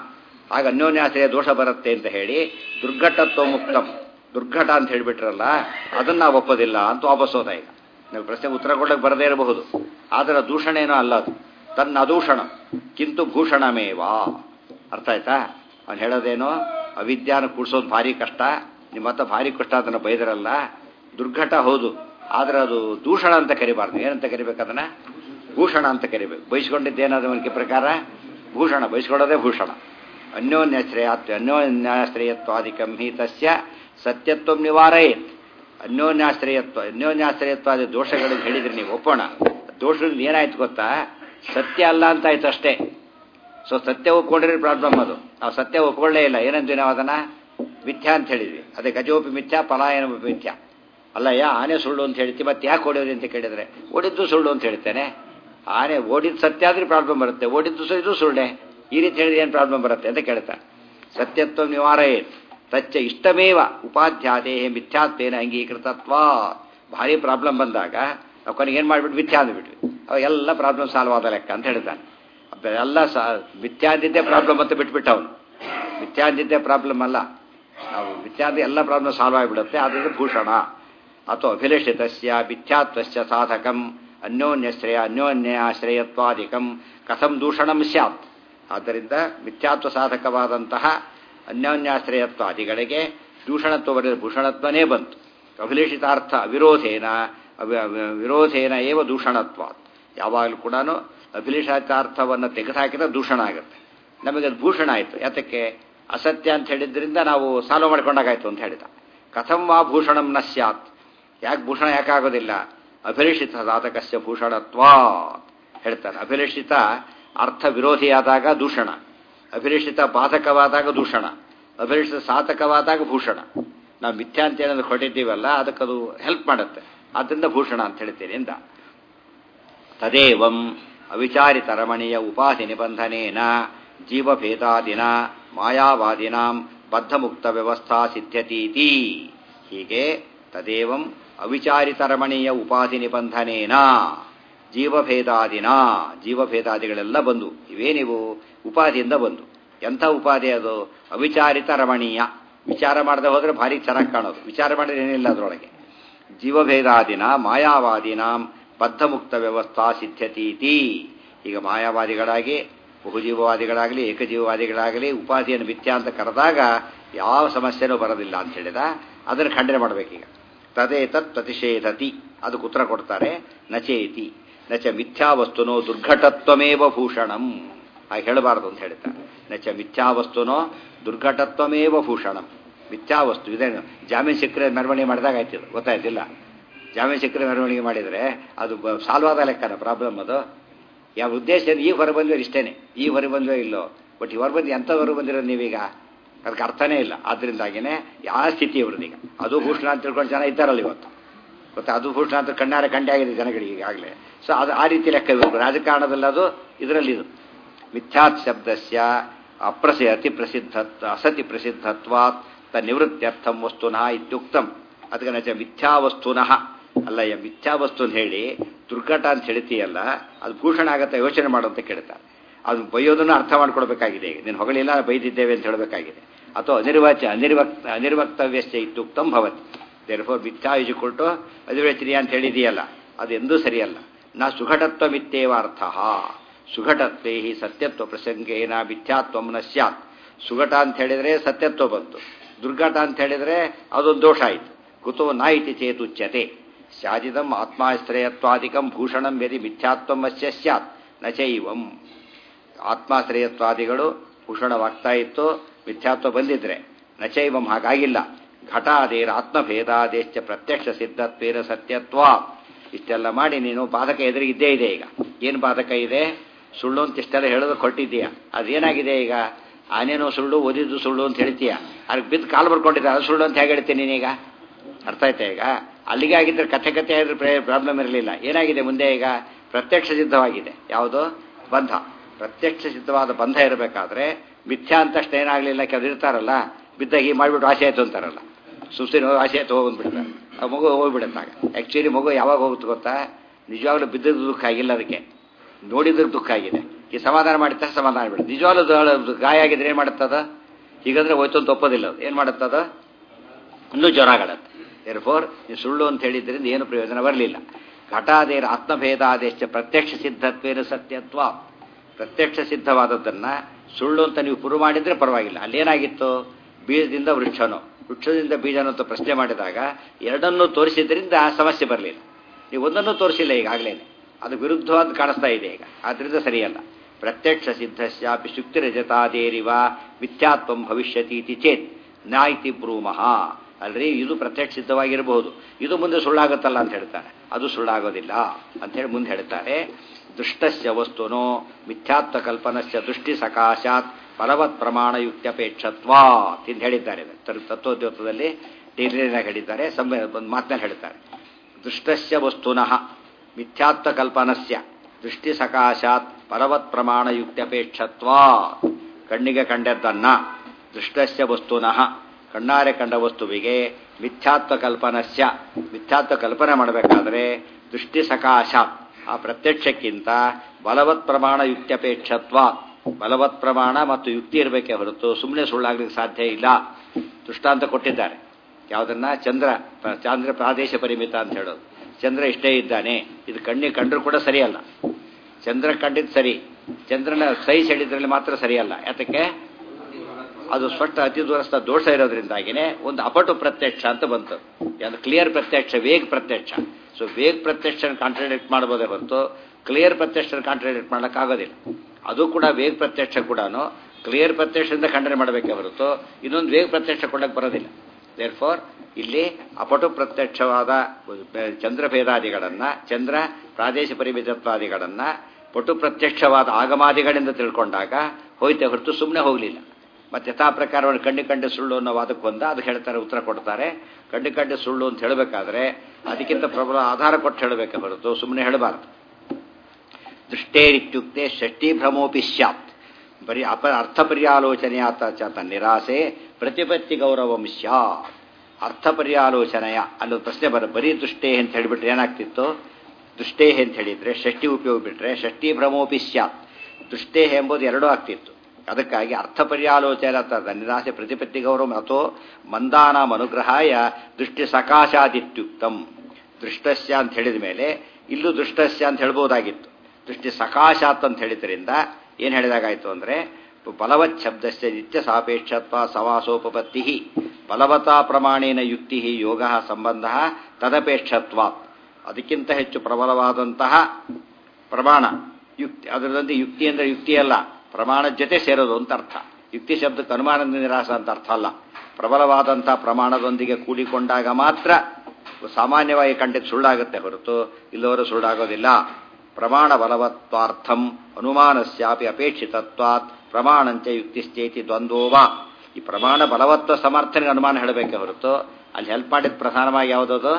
ಆಗ ಅನ್ಯೋನ್ಯಾಶ್ರಯ ದೋಷ ಬರುತ್ತೆ ಅಂತ ಹೇಳಿ ದುರ್ಘಟತ್ವ ಮುಕ್ತಂ ದುರ್ಘಟ ಅಂತ ಹೇಳಿಬಿಟ್ರಲ್ಲ ಅದನ್ನ ನಾವು ಒಪ್ಪೋದಿಲ್ಲ ಅಂತ ವಾಪಸ್ ಹೋದ ಈಗ ನೀವು ಪ್ರಶ್ನೆ ಉತ್ತರ ಕೊಡಕ್ಕೆ ಬರದೇ ಇರಬಹುದು ಆದರೆ ದೂಷಣ ಏನೋ ಅಲ್ಲ ಅದು ತನ್ನ ಅದೂಷಣ ಕಿಂತು ಭೂಷಣಮೇವಾ ಅರ್ಥ ಆಯ್ತಾ ಅವ್ನು ಹೇಳೋದೇನೋ ಅವಿದ್ಯಾನ ಕೂಡ್ಸೋದು ಭಾರಿ ಕಷ್ಟ ನಿಮ್ಮ ಹತ್ರ ಭಾರಿ ಕಷ್ಟ ಅದನ್ನು ಬೈದರಲ್ಲ ದುರ್ಘಟ ಹೌದು ಆದರೆ ಅದು ದೂಷಣ ಅಂತ ಕರಿಬಾರ್ದು ಏನಂತ ಕರಿಬೇಕು ಅದನ್ನ ಭೂಷಣ ಅಂತ ಕರಿಬೇಕು ಬಯಸ್ಕೊಂಡಿದ್ದೇನಾದ್ರು ಅವನಿಗೆ ಪ್ರಕಾರ ಭೂಷಣ ಬಯಸ್ಕೊಳ್ಳೋದೇ ಭೂಷಣ ಅನ್ಯೋನ್ಯಾಶ್ರಯಾತ್ ಅನ್ಯೋನ್ಯಾಶ್ರಯತ್ವಾದಿಕಂ ಹಿ ತಸ್ಯ ಸತ್ಯತ್ವ ನಿವಾರಯೇತ್ ಅನ್ಯೋನ್ಯಾಶ್ರಯತ್ವ ಅನ್ಯೋನ್ಯಾಶ್ರಯತ್ವಾದಿ ದೋಷಗಳಿಗೆ ಹೇಳಿದ್ರಿ ನೀವು ಒಪ್ಪೋಣ ದೋಷದಿಂದ ಏನಾಯ್ತು ಗೊತ್ತಾ ಸತ್ಯ ಅಲ್ಲ ಅಂತ ಆಯ್ತು ಅಷ್ಟೇ ಸೊ ಸತ್ಯ ಒಪ್ಕೊಂಡ್ರೆ ಪ್ರಾಬ್ಲಮ್ ಅದು ನಾವು ಸತ್ಯ ಒಪ್ಕೊಳ್ಳೇ ಇಲ್ಲ ಏನಂತೀವಿ ನಾವು ಅದನ್ನ ಮಿಥ್ಯಾ ಅಂತ ಹೇಳಿದ್ವಿ ಅದೇ ಗಜೋಪಿ ಮಿಥ್ಯಾ ಪಲಾಯನ ಮಿಥ್ಯಾ ಅಲ್ಲಯ್ಯ ಆನೆ ಸುಳ್ಳು ಅಂತ ಹೇಳ್ತೀವಿ ಮತ್ತೆ ಯಾಕೆ ಓಡೋದು ಅಂತ ಕೇಳಿದ್ರೆ ಓಡಿದ್ದು ಸುಳ್ಳು ಅಂತ ಹೇಳ್ತೇನೆ ಆನೆ ಓಡಿದ್ದು ಸತ್ಯ ಆದ್ರೆ ಪ್ರಾಬ್ಲಮ್ ಬರುತ್ತೆ ಓಡಿದ್ದು ಸಹ ಇದು ಸುಳ್ಳೆ ಈ ರೀತಿ ಹೇಳಿದ್ರೆ ಏನು ಪ್ರಾಬ್ಲಮ್ ಬರುತ್ತೆ ಅಂತ ಕೇಳ್ತಾರೆ ಸತ್ಯತ್ವ ನಿವಾರಯೇ ತಚ್ಚ ಇಷ್ಟಮೇವ ಉಪಾಧ್ಯಾದೇ ಮಿಥ್ಯಾತ್ವೇನ ಅಂಗೀಕೃತತ್ವ ಭಾರಿ ಪ್ರಾಬ್ಲಮ್ ಬಂದಾಗ ನಾವು ಕೊನೆಗೆ ಏನು ಮಾಡಿಬಿಟ್ಟು ಮಿಥ್ಯಾ ಅಂದ್ಬಿಟ್ವಿ ಅವಾಗ ಎಲ್ಲ ಪ್ರಾಬ್ಲಮ್ ಸಾಲ್ವ್ ಆದ ಲೆಕ್ಕ ಅಂತ ಹೇಳ್ತಾನೆ ಎಲ್ಲ ಸಾ ಮಿಥ್ಯಾ ಅಂದಿದ್ದೇ ಪ್ರಾಬ್ಲಮ್ ಅಂತ ಬಿಟ್ಬಿಟ್ಟ ಅವನು ಮಿಥ್ಯಾ ಅಂದಿದ್ದೇ ಪ್ರಾಬ್ಲಮ್ ಅಲ್ಲ ನಾವು ಮಿಥ್ಯಾ ಅಂದ ಎಲ್ಲ ಪ್ರಾಬ್ಲಮ್ ಸಾಲ್ವ್ ಆಗಿಬಿಡುತ್ತೆ ಆದ್ದರಿಂದ ಭೂಷಣ ಅಥವಾ ಅಭಿಲಷಿತಸ್ಯ ಮಿಥ್ಯಾತ್ವಸ್ಯ ಸಾಧಕಂ ಅನ್ಯೋನ್ಯಶ್ರಯ ಅನ್ಯೋನ್ಯಾಶ್ರಯತ್ವಾದಿಕಂ ಕಥಂ ದೂಷಣಂ ಸ್ಯಾತ್ ಆದ್ದರಿಂದ ಮಿಥ್ಯಾತ್ವ ಸಾಧಕವಾದಂತಹ ಅನ್ಯೋನ್ಯಾಶ್ರಯತ್ವಾದಿಗಳಿಗೆ ದೂಷಣತ್ವ ಬರೆದ ಭೂಷಣತ್ವನೇ ಬಂತು ಅಭಿಲೇಷಿತಾರ್ಥ ಅವಿರೋಧೇನ ವಿರೋಧೇನ ಏವ ದೂಷಣತ್ವ ಯಾವಾಗಲೂ ಕೂಡ ಅಭಿಲೇಷಿತಾರ್ಥವನ್ನು ತೆಗೆದುಹಾಕಿದ್ರೆ ದೂಷಣ ಆಗುತ್ತೆ ನಮಗೆ ಅದು ಭೂಷಣ ಆಯಿತು ಯಾತಕ್ಕೆ ಅಸತ್ಯ ಅಂತ ಹೇಳಿದ್ರಿಂದ ನಾವು ಸಾಲ್ವ್ ಮಾಡ್ಕೊಂಡಾಗಾಯ್ತು ಅಂತ ಹೇಳಿದ ಕಥಂ ವಾ ಭೂಷಣಂ ನ ಸ್ಯಾತ್ ಯಾಕೆ ಭೂಷಣ ಯಾಕಾಗೋದಿಲ್ಲ ಅಭಿಲೇಷಿತ ಸಾಧಕಸ್ಯ ಭೂಷಣತ್ವ ಹೇಳ್ತಾರೆ ಅಭಿಲೇಷಿತ ಅರ್ಥ ವಿರೋಧಿಯಾದಾಗ ದೂಷಣ ಅಭಿಲೇಷಿತ ಬಾಧಕವಾದಾಗ ದೂಷಣ ಅಭಿಲೇಷಿತ ಸಾಧಕವಾದಾಗ ಭೂಷಣ ನಾವು ಮಿಥ್ಯಾ ಅಂತ ಏನಾದ್ರು ಹೊಟ್ಟಿದ್ದೀವಲ್ಲ ಅದಕ್ಕದು ಹೆಲ್ಪ್ ಮಾಡುತ್ತೆ ಆದ್ದರಿಂದ ಭೂಷಣ ಅಂತ ಹೇಳ್ತೇನೆ ಎಂದ ತದೇವಂ ಅವಿಚಾರಿತ ರಮಣೀಯ ಉಪಾಧಿ ನಿಬಂಧನೇನ ಜೀವಭೇದಾದಿನ ಮಾಯಾವಾದಿನಾಂ ಬದ್ಧಮುಕ್ತ ವ್ಯವಸ್ಥಾ ಸಿದ್ಧ್ಯತೀತಿ ಹೀಗೆ ತದೇವಂ ಅವಿಚಾರಿತ ರಮಣೀಯ ಉಪಾಧಿ ನಿಬಂಧನೇನ ಜೀವಭೇದಾದಿನ ಜೀವಭೇದಾದಿಗಳೆಲ್ಲ ಬಂದು ಇವೇನಿವು ಉಪಾಧಿಯಿಂದ ಬಂದು ಎಂಥ ಉಪಾಧಿ ಅದು ಅವಿಚಾರಿತ ರಮಣೀಯ ವಿಚಾರ ಮಾಡದೆ ಹೋದ್ರೆ ಭಾರಿ ಚೆನ್ನಾಗಿ ಕಾಣೋದು ವಿಚಾರ ಮಾಡಿದ್ರೆ ಏನಿಲ್ಲ ಅದರೊಳಗೆ ಜೀವಭೇದಾದಿನ ಮಾಯಾವಾದಿನಾಂ ಬದ್ಧಮುಕ್ತ ವ್ಯವಸ್ಥಾ ಸಿದ್ಧತೀತಿ ಈಗ ಮಾಯಾವಾದಿಗಳಾಗಿ ಬಹುಜೀವವಾದಿಗಳಾಗಲಿ ಏಕಜೀವವಾದಿಗಳಾಗಲಿ ಉಪಾಧಿಯನ್ನು ಮಿಥ್ಯಾ ಅಂತ ಕರೆದಾಗ ಯಾವ ಸಮಸ್ಯೆನೂ ಬರೋದಿಲ್ಲ ಅಂತ ಹೇಳಿದ ಅದನ್ನು ಖಂಡನೆ ಮಾಡಬೇಕೀಗ ತದೇ ತತ್ ಪ್ರತಿಷೇಧತಿ ಅದಕ್ಕೆ ಉತ್ತರ ಕೊಡ್ತಾರೆ ನಚೇತಿ ನಚ ಮಿಥ್ಯಾವಸ್ತುನೋ ದುರ್ಘಟತ್ವಮೇವ ಭೂಷಣಂ ಹಾಗೆ ಹೇಳಬಾರದು ಅಂತ ಹೇಳ್ತಾರೆ ನಚ ಮಿಥ್ಯಾವಸ್ತುನೋ ದುರ್ಘಟತ್ವಮೇವ ಭೂಷಣಂ ಮಿಥ್ಯಾವಸ್ತು ಇದೇನು ಜಾಮೀನು ಸಿಕ್ಕರೆ ಮೆರವಣಿಗೆ ಮಾಡಿದಾಗ ಆಯ್ತಿದ್ದು ಗೊತ್ತಾಯ್ತಿಲ್ಲ ಜಾಮೀನು ಸಿಕ್ಕರೆ ಮೆರವಣಿಗೆ ಮಾಡಿದರೆ ಅದು ಸಾಲ್ವ್ ಆದ ಲೆಕ್ಕನ ಪ್ರಾಬ್ಲಮ್ ಅದು ಯಾವ ಉದ್ದೇಶ ಈಗ ಹೊರ ಬಂದ್ವಿ ಇಷ್ಟೇನೆ ಈ ಹೊರ ಬಂದ್ವೋ ಇಲ್ಲೋ ಬಟ್ ಹೊರ ಬಂದು ಎಂಥ ಹೊರ ಬಂದಿರೋದು ನೀವೀಗ ಅದಕ್ಕೆ ಅರ್ಥನೇ ಇಲ್ಲ ಆದ್ರಿಂದಾಗಿನೇ ಯಾವ ಸ್ಥಿತಿ ಇವ್ರದೀಗ ಅದು ಭೂಷಣ ಅಂತ ತಿಳ್ಕೊಂಡು ಜನ ಇದ್ದಾರಲ್ಲ ಇವತ್ತು ಗೊತ್ತಾ ಅದು ಭೂಷಣ ಅಂತ ಕಣ್ಣಾರೆ ಕಂಡೆ ಆಗಿದೆ ಜನಗಳಿಗೆ ಈಗಾಗಲೇ ಸೊ ಅದು ಆ ರೀತಿ ಲೆಕ್ಕ ಇರಬೇಕು ರಾಜಕಾರಣದಲ್ಲಿ ಅದು ಇದರಲ್ಲಿ ಇದು ಮಿಥ್ಯಾತ್ ಶಬ್ದಸ್ಯ ಅಪ್ರಸಿ ಅತಿ ಪ್ರಸಿದ್ಧತ್ವ ಅಸತಿ ಪ್ರಸಿದ್ಧತ್ವಾತ್ ತ ನಿವೃತ್ತ್ಯರ್ಥಂ ವಸ್ತುನಃ ಇತ್ಯುಕ್ತಂ ಅದಕ್ಕೆ ನಚ ಮಿಥ್ಯಾವಸ್ತುನಃ ಅಲ್ಲ ಯ ಮಿಥ್ಯಾವಸ್ತು ಅಂತ ಹೇಳಿ ದುರ್ಘಟ ಅಂತ ಹೇಳ್ತೀಯಲ್ಲ ಅದು ಭೂಷಣ ಆಗತ್ತೆ ಯೋಚನೆ ಮಾಡು ಅಂತ ಕೇಳ್ತಾರೆ ಅದು ಬೈಯೋದನ್ನು ಅರ್ಥ ಮಾಡ್ಕೊಳ್ಬೇಕಾಗಿದೆ ಈಗ ನೀನು ಹೊಗಳಿಲ್ಲ ಬೈದಿದ್ದೇವೆ ಅಂತ ಹೇಳಬೇಕಾಗಿದೆ ಅಥವಾ ಅನಿರ್ವಾಚ್ಯ ಅನಿರ್ವಕ್ತ ಅನಿರ್ವಕ್ತವ್ಯಶ್ಚ ಇತ್ಯುಕ್ತಂ ಭವತಿ ದೇರ್ ಫೋರ್ ಮಿಥ್ಯಾ ಇಜುಕೊಟ್ಟು ಅಧಿವೇಚನೀಯ ಅಂತ ಹೇಳಿದೆಯಲ್ಲ ಅದು ಎಂದೂ ಸರಿಯಲ್ಲ ನಾ ಸುಘಟತ್ವ ಮಿಥ್ಯೇವ ಅರ್ಥ ಸುಘಟತ್ವೇ ಸತ್ಯತ್ವ ಪ್ರಸಂಗೇನ ಮಿಥ್ಯಾತ್ವಂ ನ ಸ್ಯಾತ್ ಸುಘಟ ಅಂತ ಹೇಳಿದ್ರೆ ಸತ್ಯತ್ವ ಬಂತು ದುರ್ಘಟ ಅಂತ ಹೇಳಿದ್ರೆ ಅದೊಂದು ದೋಷ ಆಯಿತು ಕುತೋ ನ ಇತಿ ಚೇತುಚ್ಯತೆ ಸ್ಯಾಜಿದಂ ಆತ್ಮಾಶ್ರಯತ್ವಾದಿಕಂ ಭೂಷಣಂ ಯದಿ ಮಿಥ್ಯಾತ್ವಂ ಅಸ್ಯ ಸ್ಯಾತ್ ನ ಚೈವಂ ಆತ್ಮಾಶ್ರಯತ್ವಾದಿಗಳು ಭೂಷಣವಾಗ್ತಾ ಇತ್ತು ಮಿಥ್ಯಾತ್ವ ಬಂದಿದ್ರೆ ನಚೈವಂ ಹಾಗಾಗಿಲ್ಲ ಘಟಾದೇರ ಆತ್ಮಭೇದಾದೇಶ್ಚ ಪ್ರತ್ಯಕ್ಷ ಸಿದ್ಧತ್ವೇನ ಸತ್ಯತ್ವ ಇಷ್ಟೆಲ್ಲ ಮಾಡಿ ನೀನು ಬಾಧಕ ಎದುರಿಗಿದ್ದೇ ಇದೆ ಈಗ ಏನು ಬಾಧಕ ಇದೆ ಸುಳ್ಳು ಅಂತ ಇಷ್ಟೆಲ್ಲ ಹೇಳೋದು ಕೊಟ್ಟಿದ್ದೀಯ ಅದೇನಾಗಿದೆ ಈಗ ಆನೇನೋ ಸುಳ್ಳು ಓದಿದ್ದು ಸುಳ್ಳು ಅಂತ ಹೇಳ್ತೀಯ ಅದಕ್ಕೆ ಬಿದ್ದು ಕಾಲು ಬರ್ಕೊಂಡಿದ್ದೆ ಅದು ಸುಳ್ಳು ಅಂತ ಹೇಗೆ ಹೇಳ್ತೀನಿ ನೀನೀಗ ಅರ್ಥ ಆಯ್ತಾ ಈಗ ಅಲ್ಲಿಗೆ ಆಗಿದ್ರೆ ಕಥೆ ಕಥೆ ಆಗಿದ್ರೆ ಪ್ರಾಬ್ಲಮ್ ಇರಲಿಲ್ಲ ಏನಾಗಿದೆ ಮುಂದೆ ಈಗ ಪ್ರತ್ಯಕ್ಷ ಸಿದ್ಧವಾಗಿದೆ ಯಾವುದು ಬಂಧ ಪ್ರತ್ಯಕ್ಷ ಸಿದ್ಧವಾದ ಬಂಧ ಇರಬೇಕಾದ್ರೆ ಮಿಥ್ಯಾ ಅಂತ ತಕ್ಷಣ ಏನಾಗಲಿಲ್ಲ ಕೆಲವರು ಇರ್ತಾರಲ್ಲ ಬಿದ್ದಾಗ ಈ ಮಾಡಿಬಿಟ್ಟು ಆಸೆ ಆಯ್ತು ಅಂತಾರಲ್ಲ ಸುಸ್ತಿನ ಆಸೆ ಆಯ್ತು ಹೋಗ್ಬಿಡ್ತಾರೆ ಆ ಮಗು ಹೋಗ್ಬಿಡುತ್ತಾಗ ಆ್ಯಕ್ಚುಲಿ ಮಗು ಯಾವಾಗ ಹೋಗುತ್ತೆ ಗೊತ್ತಾ ನಿಜವಾಗ್ಲೂ ಬಿದ್ದದ್ದು ದುಃಖ ಆಗಿಲ್ಲ ಅದಕ್ಕೆ ನೋಡಿದ್ರೆ ದುಃಖ ಆಗಿದೆ ಈ ಸಮಾಧಾನ ಮಾಡಿದ ಸಮಾಧಾನ ಬಿಡುತ್ತೆ ನಿಜವಾಗ್ಲೂ ಗಾಯ ಆಗಿದ್ರೆ ಏನು ಮಾಡುತ್ತದ ಹೀಗಂದ್ರೆ ಹೋಯ್ತು ಅಂತ ಒಪ್ಪೋದಿಲ್ಲ ಅದು ಏನು ಮಾಡುತ್ತದ ಇನ್ನೂ ಜ್ವರ ಆಗಡತ್ತೆ ಎರ್ಫೋರ್ ನೀವು ಸುಳ್ಳು ಅಂತ ಹೇಳಿದ್ರಿಂದ ಏನು ಪ್ರಯೋಜನ ಬರಲಿಲ್ಲ ಘಟಾದೇರ ಆತ್ಮಭೇದಾದೇಶ ಪ್ರತ್ಯಕ್ಷ ಸಿದ್ಧತ್ವೇನ ಸತ್ಯತ್ವ ಪ್ರತ್ಯಕ್ಷ ಸಿದ್ಧವಾದದ್ದನ್ನ ಸುಳ್ಳು ಅಂತ ನೀವು ಪುರು ಮಾಡಿದ್ರೆ ಪರವಾಗಿಲ್ಲ ಅಲ್ಲೇನಾಗಿತ್ತು ಬೀಜದಿಂದ ವೃಕ್ಷನೋ ವೃಕ್ಷದಿಂದ ಬೀಜನೋ ಅಂತ ಪ್ರಶ್ನೆ ಮಾಡಿದಾಗ ಎರಡನ್ನೂ ತೋರಿಸಿದ್ರಿಂದ ಸಮಸ್ಯೆ ಬರಲಿಲ್ಲ ನೀವು ಒಂದನ್ನು ತೋರಿಸಿಲ್ಲ ಈಗಾಗಲೇ ಅದು ವಿರುದ್ಧವಾದ ಕಾಣಿಸ್ತಾ ಇದೆ ಈಗ ಆದ್ರಿಂದ ಸರಿಯಲ್ಲ ಪ್ರತ್ಯಕ್ಷ ಸಿದ್ಧಸ್ಯಾಪಿ ಶುಕ್ತಿರಜತಾದೇರಿವ ಮಿಥ್ಯಾತ್ವಂ ಭವಿಷ್ಯತಿ ಇತಿ ಚೇತ್ ನ್ಯಾಯಿತಿ ಬ್ರೂಮಃ ಅಲ್ರಿ ಇದು ಪ್ರತ್ಯಕ್ಷ ಸಿದ್ಧವಾಗಿರಬಹುದು ಇದು ಮುಂದೆ ಸುಳ್ಳಾಗುತ್ತಲ್ಲ ಅಂತ ಹೇಳ್ತಾರೆ ಅದು ಸುಳ್ಳಾಗೋದಿಲ್ಲ ಅಂತ ಹೇಳಿ ಮುಂದೆ ಹೇಳ್ತಾರೆ ದುಷ್ಟಸ್ಯ ವಸ್ತುನೋ ಮಿಥ್ಯಾತ್ವ ಕಲ್ಪನಸ್ಯ ದೃಷ್ಟಿ ಸಕಾಶಾತ್ ಫಲವತ್ ಪ್ರಮಾಣ ಯುಕ್ತ್ಯಪೇಕ್ಷತ್ವ ಅಂತ ಹೇಳಿದ್ದಾರೆ ತತ್ವೋದ್ಯೋತದಲ್ಲಿ ಟೀಲಿನಾಗ ಹೇಳಿದ್ದಾರೆ ಸಮ್ಮ ಒಂದು ಮಾತನ್ನ ಹೇಳ್ತಾರೆ ದುಷ್ಟಸ್ಯ ವಸ್ತುನಃ ಮಿಥ್ಯಾತ್ವ ಕಲ್ಪನಸ್ಯ ದೃಷ್ಟಿ ಸಕಾಶಾತ್ ಫಲವತ್ ಪ್ರಮಾಣ ಯುಕ್ತ್ಯಪೇಕ್ಷತ್ವ ಕಣ್ಣಿಗೆ ಕಂಡದ್ದನ್ನ ದೃಷ್ಟಸ್ಯ ವಸ್ತುನಃ ಕಣ್ಣಾರೆ ಕಂಡ ವಸ್ತುವಿಗೆ ಮಿಥ್ಯಾತ್ವ ಕಲ್ಪನಸ್ಯ ಮಿಥ್ಯಾತ್ವ ಕಲ್ಪನೆ ಮಾಡಬೇಕಾದ್ರೆ ದೃಷ್ಟಿ ಸಕಾಶಾತ್ ಆ ಪ್ರತ್ಯಕ್ಷಕ್ಕಿಂತ ಬಲವತ್ ಪ್ರಮಾಣ ಯುಕ್ತ್ಯಪೇಕ್ಷತ್ವ ಬಲವತ್ ಪ್ರಮಾಣ ಮತ್ತು ಯುಕ್ತಿ ಇರಬೇಕೇ ಹೊರತು ಸುಮ್ಮನೆ ಸುಳ್ಳಾಗ್ಲಿಕ್ಕೆ ಸಾಧ್ಯ ಇಲ್ಲ ದೃಷ್ಟಾಂತ ಕೊಟ್ಟಿದ್ದಾರೆ ಯಾವುದನ್ನ ಚಂದ್ರ ಚಂದ್ರ ಪ್ರಾದೇಶ ಪರಿಮಿತ ಅಂತ ಹೇಳೋದು ಚಂದ್ರ ಇಷ್ಟೇ ಇದ್ದಾನೆ ಇದು ಕಣ್ಣಿಗೆ ಕಂಡ್ರು ಕೂಡ ಸರಿಯಲ್ಲ ಚಂದ್ರ ಕಂಡಿದ್ದು ಸರಿ ಚಂದ್ರನ ಸೈಜ್ ಹೇಳಿದ್ರಲ್ಲಿ ಮಾತ್ರ ಸರಿಯಲ್ಲ ಯಾತಕ್ಕೆ ಅದು ಸ್ಪಷ್ಟ ಅತಿ ದೂರಸ್ಥ ದೋಷ ಇರೋದ್ರಿಂದಾಗಿನೇ ಒಂದು ಅಪಟು ಪ್ರತ್ಯಕ್ಷ ಅಂತ ಬಂತು ಅದು ಕ್ಲಿಯರ್ ಪ್ರತ್ಯಕ್ಷ ವೇಗ್ ಪ್ರತ್ಯಕ್ಷ ಸೊ ವೇಗ್ ಪ್ರತ್ಯಕ್ಷ ಕಾಂಟ್ರಾಡಿಕ್ಟ್ ಮಾಡಬಹುದೇ ಹೊರತು ಕ್ಲಿಯರ್ ಪ್ರತ್ಯಕ್ಷ ಕಾಂಟ್ರಾಡಿಕ್ಟ್ ಮಾಡೋಕ್ಕಾಗೋದಿಲ್ಲ ಅದು ಕೂಡ ವೇಗ್ ಪ್ರತ್ಯಕ್ಷ ಕೂಡ ಕ್ಲಿಯರ್ ಪ್ರತ್ಯಕ್ಷದಿಂದ ಖಂಡನೆ ಮಾಡಬೇಕೇ ಹೊರತು ಇನ್ನೊಂದು ವೇಗ್ ಪ್ರತ್ಯಕ್ಷ ಕೊಡಕ್ಕೆ ಬರೋದಿಲ್ಲ ದೇರ್ ಫಾರ್ ಇಲ್ಲಿ ಅಪಟು ಪ್ರತ್ಯಕ್ಷವಾದ ಚಂದ್ರಭೇದಾದಿಗಳನ್ನ ಚಂದ್ರ ಪ್ರಾದೇಶ ಪರಿಮಿತತ್ವಾದಿಗಳನ್ನ ಪಟು ಪ್ರತ್ಯಕ್ಷವಾದ ಆಗಮಾದಿಗಳಿಂದ ತಿಳ್ಕೊಂಡಾಗ ಹೋಯ್ತೆ ಹೊರತು ಸುಮ್ಮನೆ ಹೋಗಲಿಲ್ಲ ಮತ್ತೆ ಯಥಾ ಪ್ರಕಾರವನ್ನು ಕಂಡು ಕಂಡು ಸುಳ್ಳು ಅನ್ನೋ ವಾದಕ್ಕೆ ಬಂದ ಅದು ಹೇಳ್ತಾರೆ ಉತ್ತರ ಕೊಡ್ತಾರೆ ಕಂಡು ಕಂಡು ಸುಳ್ಳು ಅಂತ ಹೇಳಬೇಕಾದ್ರೆ ಅದಕ್ಕಿಂತ ಪ್ರಬಲ ಆಧಾರ ಕೊಟ್ಟು ಹೇಳಬೇಕೆ ಹೊರತು ಸುಮ್ಮನೆ ಹೇಳಬಾರದು ದೃಷ್ಟೇರಿತ್ಯುಕ್ತೆ ಷಷ್ಠೀಭ್ರಮೋಪಿ ಸ್ಯಾತ್ ಬರೀ ಅಪ ಅರ್ಥ ಪರ್ಯಾಲೋಚನೆಯಾತ ಚತ ನಿರಾಸೆ ಪ್ರತಿಪತ್ತಿ ಗೌರವಂ ಸ್ಯಾತ್ ಅರ್ಥ ಪರ್ಯಾಲೋಚನೆಯ ಅನ್ನೋದು ಪ್ರಶ್ನೆ ಬರ ಬರೀ ದುಷ್ಟೇ ಅಂತ ಹೇಳಿಬಿಟ್ರೆ ಏನಾಗ್ತಿತ್ತು ದುಷ್ಟೇ ಅಂತ ಹೇಳಿದ್ರೆ ಷಷ್ಠಿ ಉಪಯೋಗ ಬಿಟ್ರೆ ಷಷ್ಠಿ ಭ್ರಮೋಪಿ ಸ್ಯಾತ್ ದುಷ್ಟೇ ಎಂಬುದು ಎರಡೂ ಆಗ್ತಿತ್ತು ಅದಕ್ಕಾಗಿ ಅರ್ಥ ಪರ್ಯಾಲೋಚನ ನಿರಾಸೆ ಪ್ರತಿಪತ್ತಿ ಗೌರವ ಅಥೋ ಮಂದಾನಾಂ ಅನುಗ್ರಹಾಯ ದೃಷ್ಟಿ ಸಕಾಶಾದಿತ್ಯುಕ್ತಂ ದೃಷ್ಟಸ್ಯ ಅಂತ ಹೇಳಿದ ಮೇಲೆ ಇಲ್ಲೂ ದೃಷ್ಟಸ್ಯ ಅಂತ ಹೇಳ್ಬೋದಾಗಿತ್ತು ದೃಷ್ಟಿ ಸಕಾಶಾತ್ ಅಂತ ಹೇಳಿದ್ರಿಂದ ಏನು ಹೇಳಿದಾಗಾಯ್ತು ಅಂದ್ರೆ ಬಲವತ್ ಶಬ್ದಸ್ಯ ನಿತ್ಯ ಸಾಪೇಕ್ಷತ್ವ ಸವಾಸೋಪಪತ್ತಿ ಬಲವತಾ ಪ್ರಮಾಣೇನ ಯುಕ್ತಿ ಯೋಗ ಸಂಬಂಧ ತದಪೇಕ್ಷತ್ವ ಅದಕ್ಕಿಂತ ಹೆಚ್ಚು ಪ್ರಬಲವಾದಂತಹ ಪ್ರಮಾಣ ಯುಕ್ತಿ ಅದರಲ್ಲಿ ಯುಕ್ತಿ ಅಂದ್ರೆ ಯುಕ್ತಿ ಅಲ್ಲ ಪ್ರಮಾಣದ ಜೊತೆ ಸೇರೋದು ಅಂತ ಅರ್ಥ ಯುಕ್ತಿ ಶಬ್ದಕ್ಕೆ ಅನುಮಾನ ನಿರಾಸ ಅಂತ ಅರ್ಥ ಅಲ್ಲ ಪ್ರಬಲವಾದಂತಹ ಪ್ರಮಾಣದೊಂದಿಗೆ ಕೂಡಿಕೊಂಡಾಗ ಮಾತ್ರ ಸಾಮಾನ್ಯವಾಗಿ ಕಂಡಿದ್ದು ಸುಳ್ಳಾಗುತ್ತೆ ಹೊರತು ಇಲ್ಲವರು ಸುಳ್ಳಾಗೋದಿಲ್ಲ ಪ್ರಮಾಣ ಬಲವತ್ವಾರ್ಥಂ ಅನುಮಾನಸ್ಯಾಪಿ ಅಪೇಕ್ಷಿತತ್ವಾತ್ ಪ್ರಮಾಣಂಚ ಯುಕ್ತಿಶ್ಚೇತಿ ದ್ವಂದ್ವೋವ ಈ ಪ್ರಮಾಣ ಬಲವತ್ವ ಸಮರ್ಥನೆಗೆ ಅನುಮಾನ ಹೇಳಬೇಕೆ ಹೊರತು ಅಲ್ಲಿ ಹೆಲ್ಪ್ ಮಾಡಿದ ಪ್ರಧಾನವಾಗಿ ಯಾವುದದು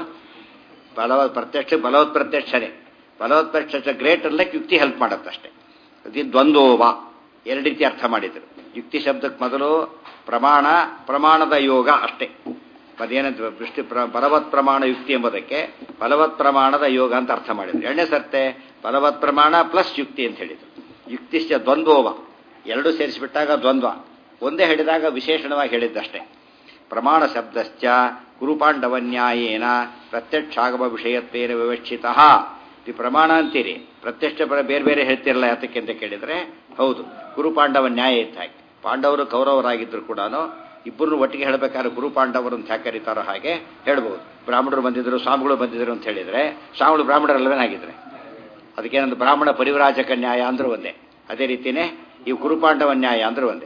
ಬಲವತ್ ಪ್ರತ್ಯಕ್ಷ ಬಲವತ್ ಪ್ರತ್ಯಕ್ಷನೇ ಬಲವತ್ ಪ್ರತ್ಯಕ್ಷ ಗ್ರೇಟ್ ಅಲ್ಲಕ್ಕೆ ಯುಕ್ತಿ ಹೆಲ್ಪ್ ಮಾಡುತ್ತಷ್ಟೇ ಅದು ದ್ವಂದ್ವೋವ ಎರಡು ರೀತಿ ಅರ್ಥ ಮಾಡಿದರು ಯುಕ್ತಿ ಶಬ್ದಕ್ಕೆ ಮೊದಲು ಪ್ರಮಾಣ ಪ್ರಮಾಣದ ಯೋಗ ಅಷ್ಟೇ ಅದೇನಂತ ದೃಷ್ಟಿ ಪ್ರ ಬಲವತ್ ಪ್ರಮಾಣ ಯುಕ್ತಿ ಎಂಬುದಕ್ಕೆ ಬಲವತ್ ಪ್ರಮಾಣದ ಯೋಗ ಅಂತ ಅರ್ಥ ಮಾಡಿದ್ರು ಎರಡನೇ ಸರ್ತೆ ಬಲವತ್ ಪ್ರಮಾಣ ಪ್ಲಸ್ ಯುಕ್ತಿ ಅಂತ ಹೇಳಿದ್ರು ಯುಕ್ತಿಶ್ಚ ದ್ವಂದ್ವೋವ ಎರಡು ಸೇರಿಸಿಬಿಟ್ಟಾಗ ದ್ವಂದ್ವ ಒಂದೇ ಹೇಳಿದಾಗ ವಿಶೇಷಣವಾಗಿ ಹೇಳಿದ್ದಷ್ಟೇ ಪ್ರಮಾಣ ಶಬ್ದಶ್ಚ ಗುರುಪಾಂಡವನ್ಯಾಯೇನ ಪ್ರತ್ಯಕ್ಷಾಗಮ ವಿಷಯತ್ವೇನ ವಿವಕ್ಷಿತ ಈ ಪ್ರಮಾಣ ಅಂತೀರಿ ಪ್ರತ್ಯಕ್ಷ ಬೇರೆ ಬೇರೆ ಹೇಳ್ತಿರಲ್ಲ ಯಾತಕ್ಕೆ ಅಂತ ಕೇಳಿದ್ರೆ ಹೌದು ಗುರುಪಾಂಡವ ನ್ಯಾಯ ಇದ್ದ ಹಾಗೆ ಪಾಂಡವರು ಕೌರವರಾಗಿದ್ರು ಕೂಡ ಇಬ್ಬರು ಒಟ್ಟಿಗೆ ಹೇಳಬೇಕಾದ್ರೆ ಗುರು ಪಾಂಡವರು ಅಂತ ಯಾಕೆ ಕರೀತಾರೋ ಹಾಗೆ ಹೇಳ್ಬೋದು ಬ್ರಾಹ್ಮಣರು ಬಂದಿದ್ರು ಸ್ವಾಮಿಗಳು ಬಂದಿದ್ರು ಅಂತ ಹೇಳಿದ್ರೆ ಸ್ವಾಮಿಗಳು ಬ್ರಾಹ್ಮಣರಲ್ಲವೇನಾಗಿದ್ರೆ ಅದಕ್ಕೇನಂದ್ರೆ ಬ್ರಾಹ್ಮಣ ಪರಿವರಾಜಕ ನ್ಯಾಯ ಅಂದ್ರೂ ಒಂದೇ ಅದೇ ರೀತಿಯೇ ಈ ಗುರುಪಾಂಡವ ನ್ಯಾಯ ಅಂದ್ರೂ ಒಂದೇ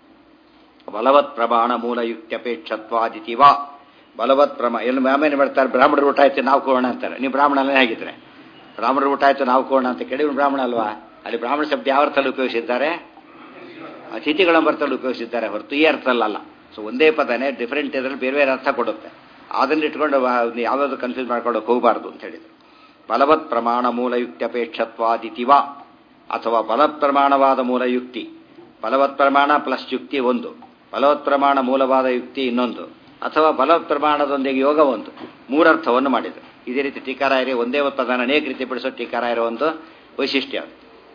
ಬಲವತ್ ಪ್ರಮಾಣ ಮೂಲ ಯುಕ್ತ್ಯಪೇಕ್ಷತ್ವಾದಿತಿವ ಬಲವತ್ ಪ್ರಮಾಣ ಎಲ್ಲಿ ಆಮೇಲೆ ಮಾಡ್ತಾರೆ ಬ್ರಾಹ್ಮಣರು ಊಟ ಆಯ್ತು ನಾವು ಕೋಣ ಅಂತಾರೆ ನೀವು ಬ್ರಾಹ್ಮಣನೇ ಆಗಿದ್ರೆ ಬ್ರಾಹ್ಮಣರು ಊಟ ಆಯ್ತು ನಾವು ಕೋಣ ಅಂತ ಕೇಳಿ ಬ್ರಾಹ್ಮಣ ಅಲ್ವಾ ಅಲ್ಲಿ ಬ್ರಾಹ್ಮಣ ಶಬ್ದ ಯಾವ ಅರ್ಥದಲ್ಲಿ ಉಪಯೋಗಿಸಿದ್ದಾರೆ ಅತಿಥಿಗಳ ಅರ್ಥದಲ್ಲಿ ಉಪಯೋಗಿಸಿದ್ದಾರೆ ಹೊರತು ಈ ಅರ್ಥದಲ್ಲ ಸೊ ಒಂದೇ ಪದನೇ ಡಿಫರೆಂಟ್ ಇದರಲ್ಲಿ ಬೇರೆ ಬೇರೆ ಅರ್ಥ ಕೊಡುತ್ತೆ ಅದನ್ನ ಇಟ್ಕೊಂಡು ಯಾವ್ಯಾವುದು ಕನ್ಫ್ಯೂಸ್ ಮಾಡ್ಕೊಂಡು ಹೋಗಬಾರ್ದು ಅಂತ ಹೇಳಿದ್ರು ಬಲವತ್ ಪ್ರಮಾಣ ಮೂಲ ಯುಕ್ತ್ಯಪೇಕ್ಷತ್ವಾದಿತಿವ ಅಥವಾ ಬಲತ್ ಪ್ರಮಾಣವಾದ ಮೂಲ ಯುಕ್ತಿ ಬಲವತ್ ಪ್ರಮಾಣ ಪ್ಲಸ್ ಯುಕ್ತಿ ಒಂದು ಬಲವತ್ ಪ್ರಮಾಣ ಮೂಲವಾದ ಯುಕ್ತಿ ಇನ್ನೊಂದು ಅಥವಾ ಬಲವತ್ ಪ್ರಮಾಣದೊಂದಿಗೆ ಯೋಗ ಒಂದು ಮೂರರ್ಥವನ್ನು ಮಾಡಿದರು ಇದೇ ರೀತಿ ಟೀಕಾರಾಯರಿ ಒಂದೇ ಪದನ ಅನೇಕ ರೀತಿ ಬಿಡಿಸೋ ಟೀಕಾರಾಯರ ಒಂದು ವೈಶಿಷ್ಟ್ಯ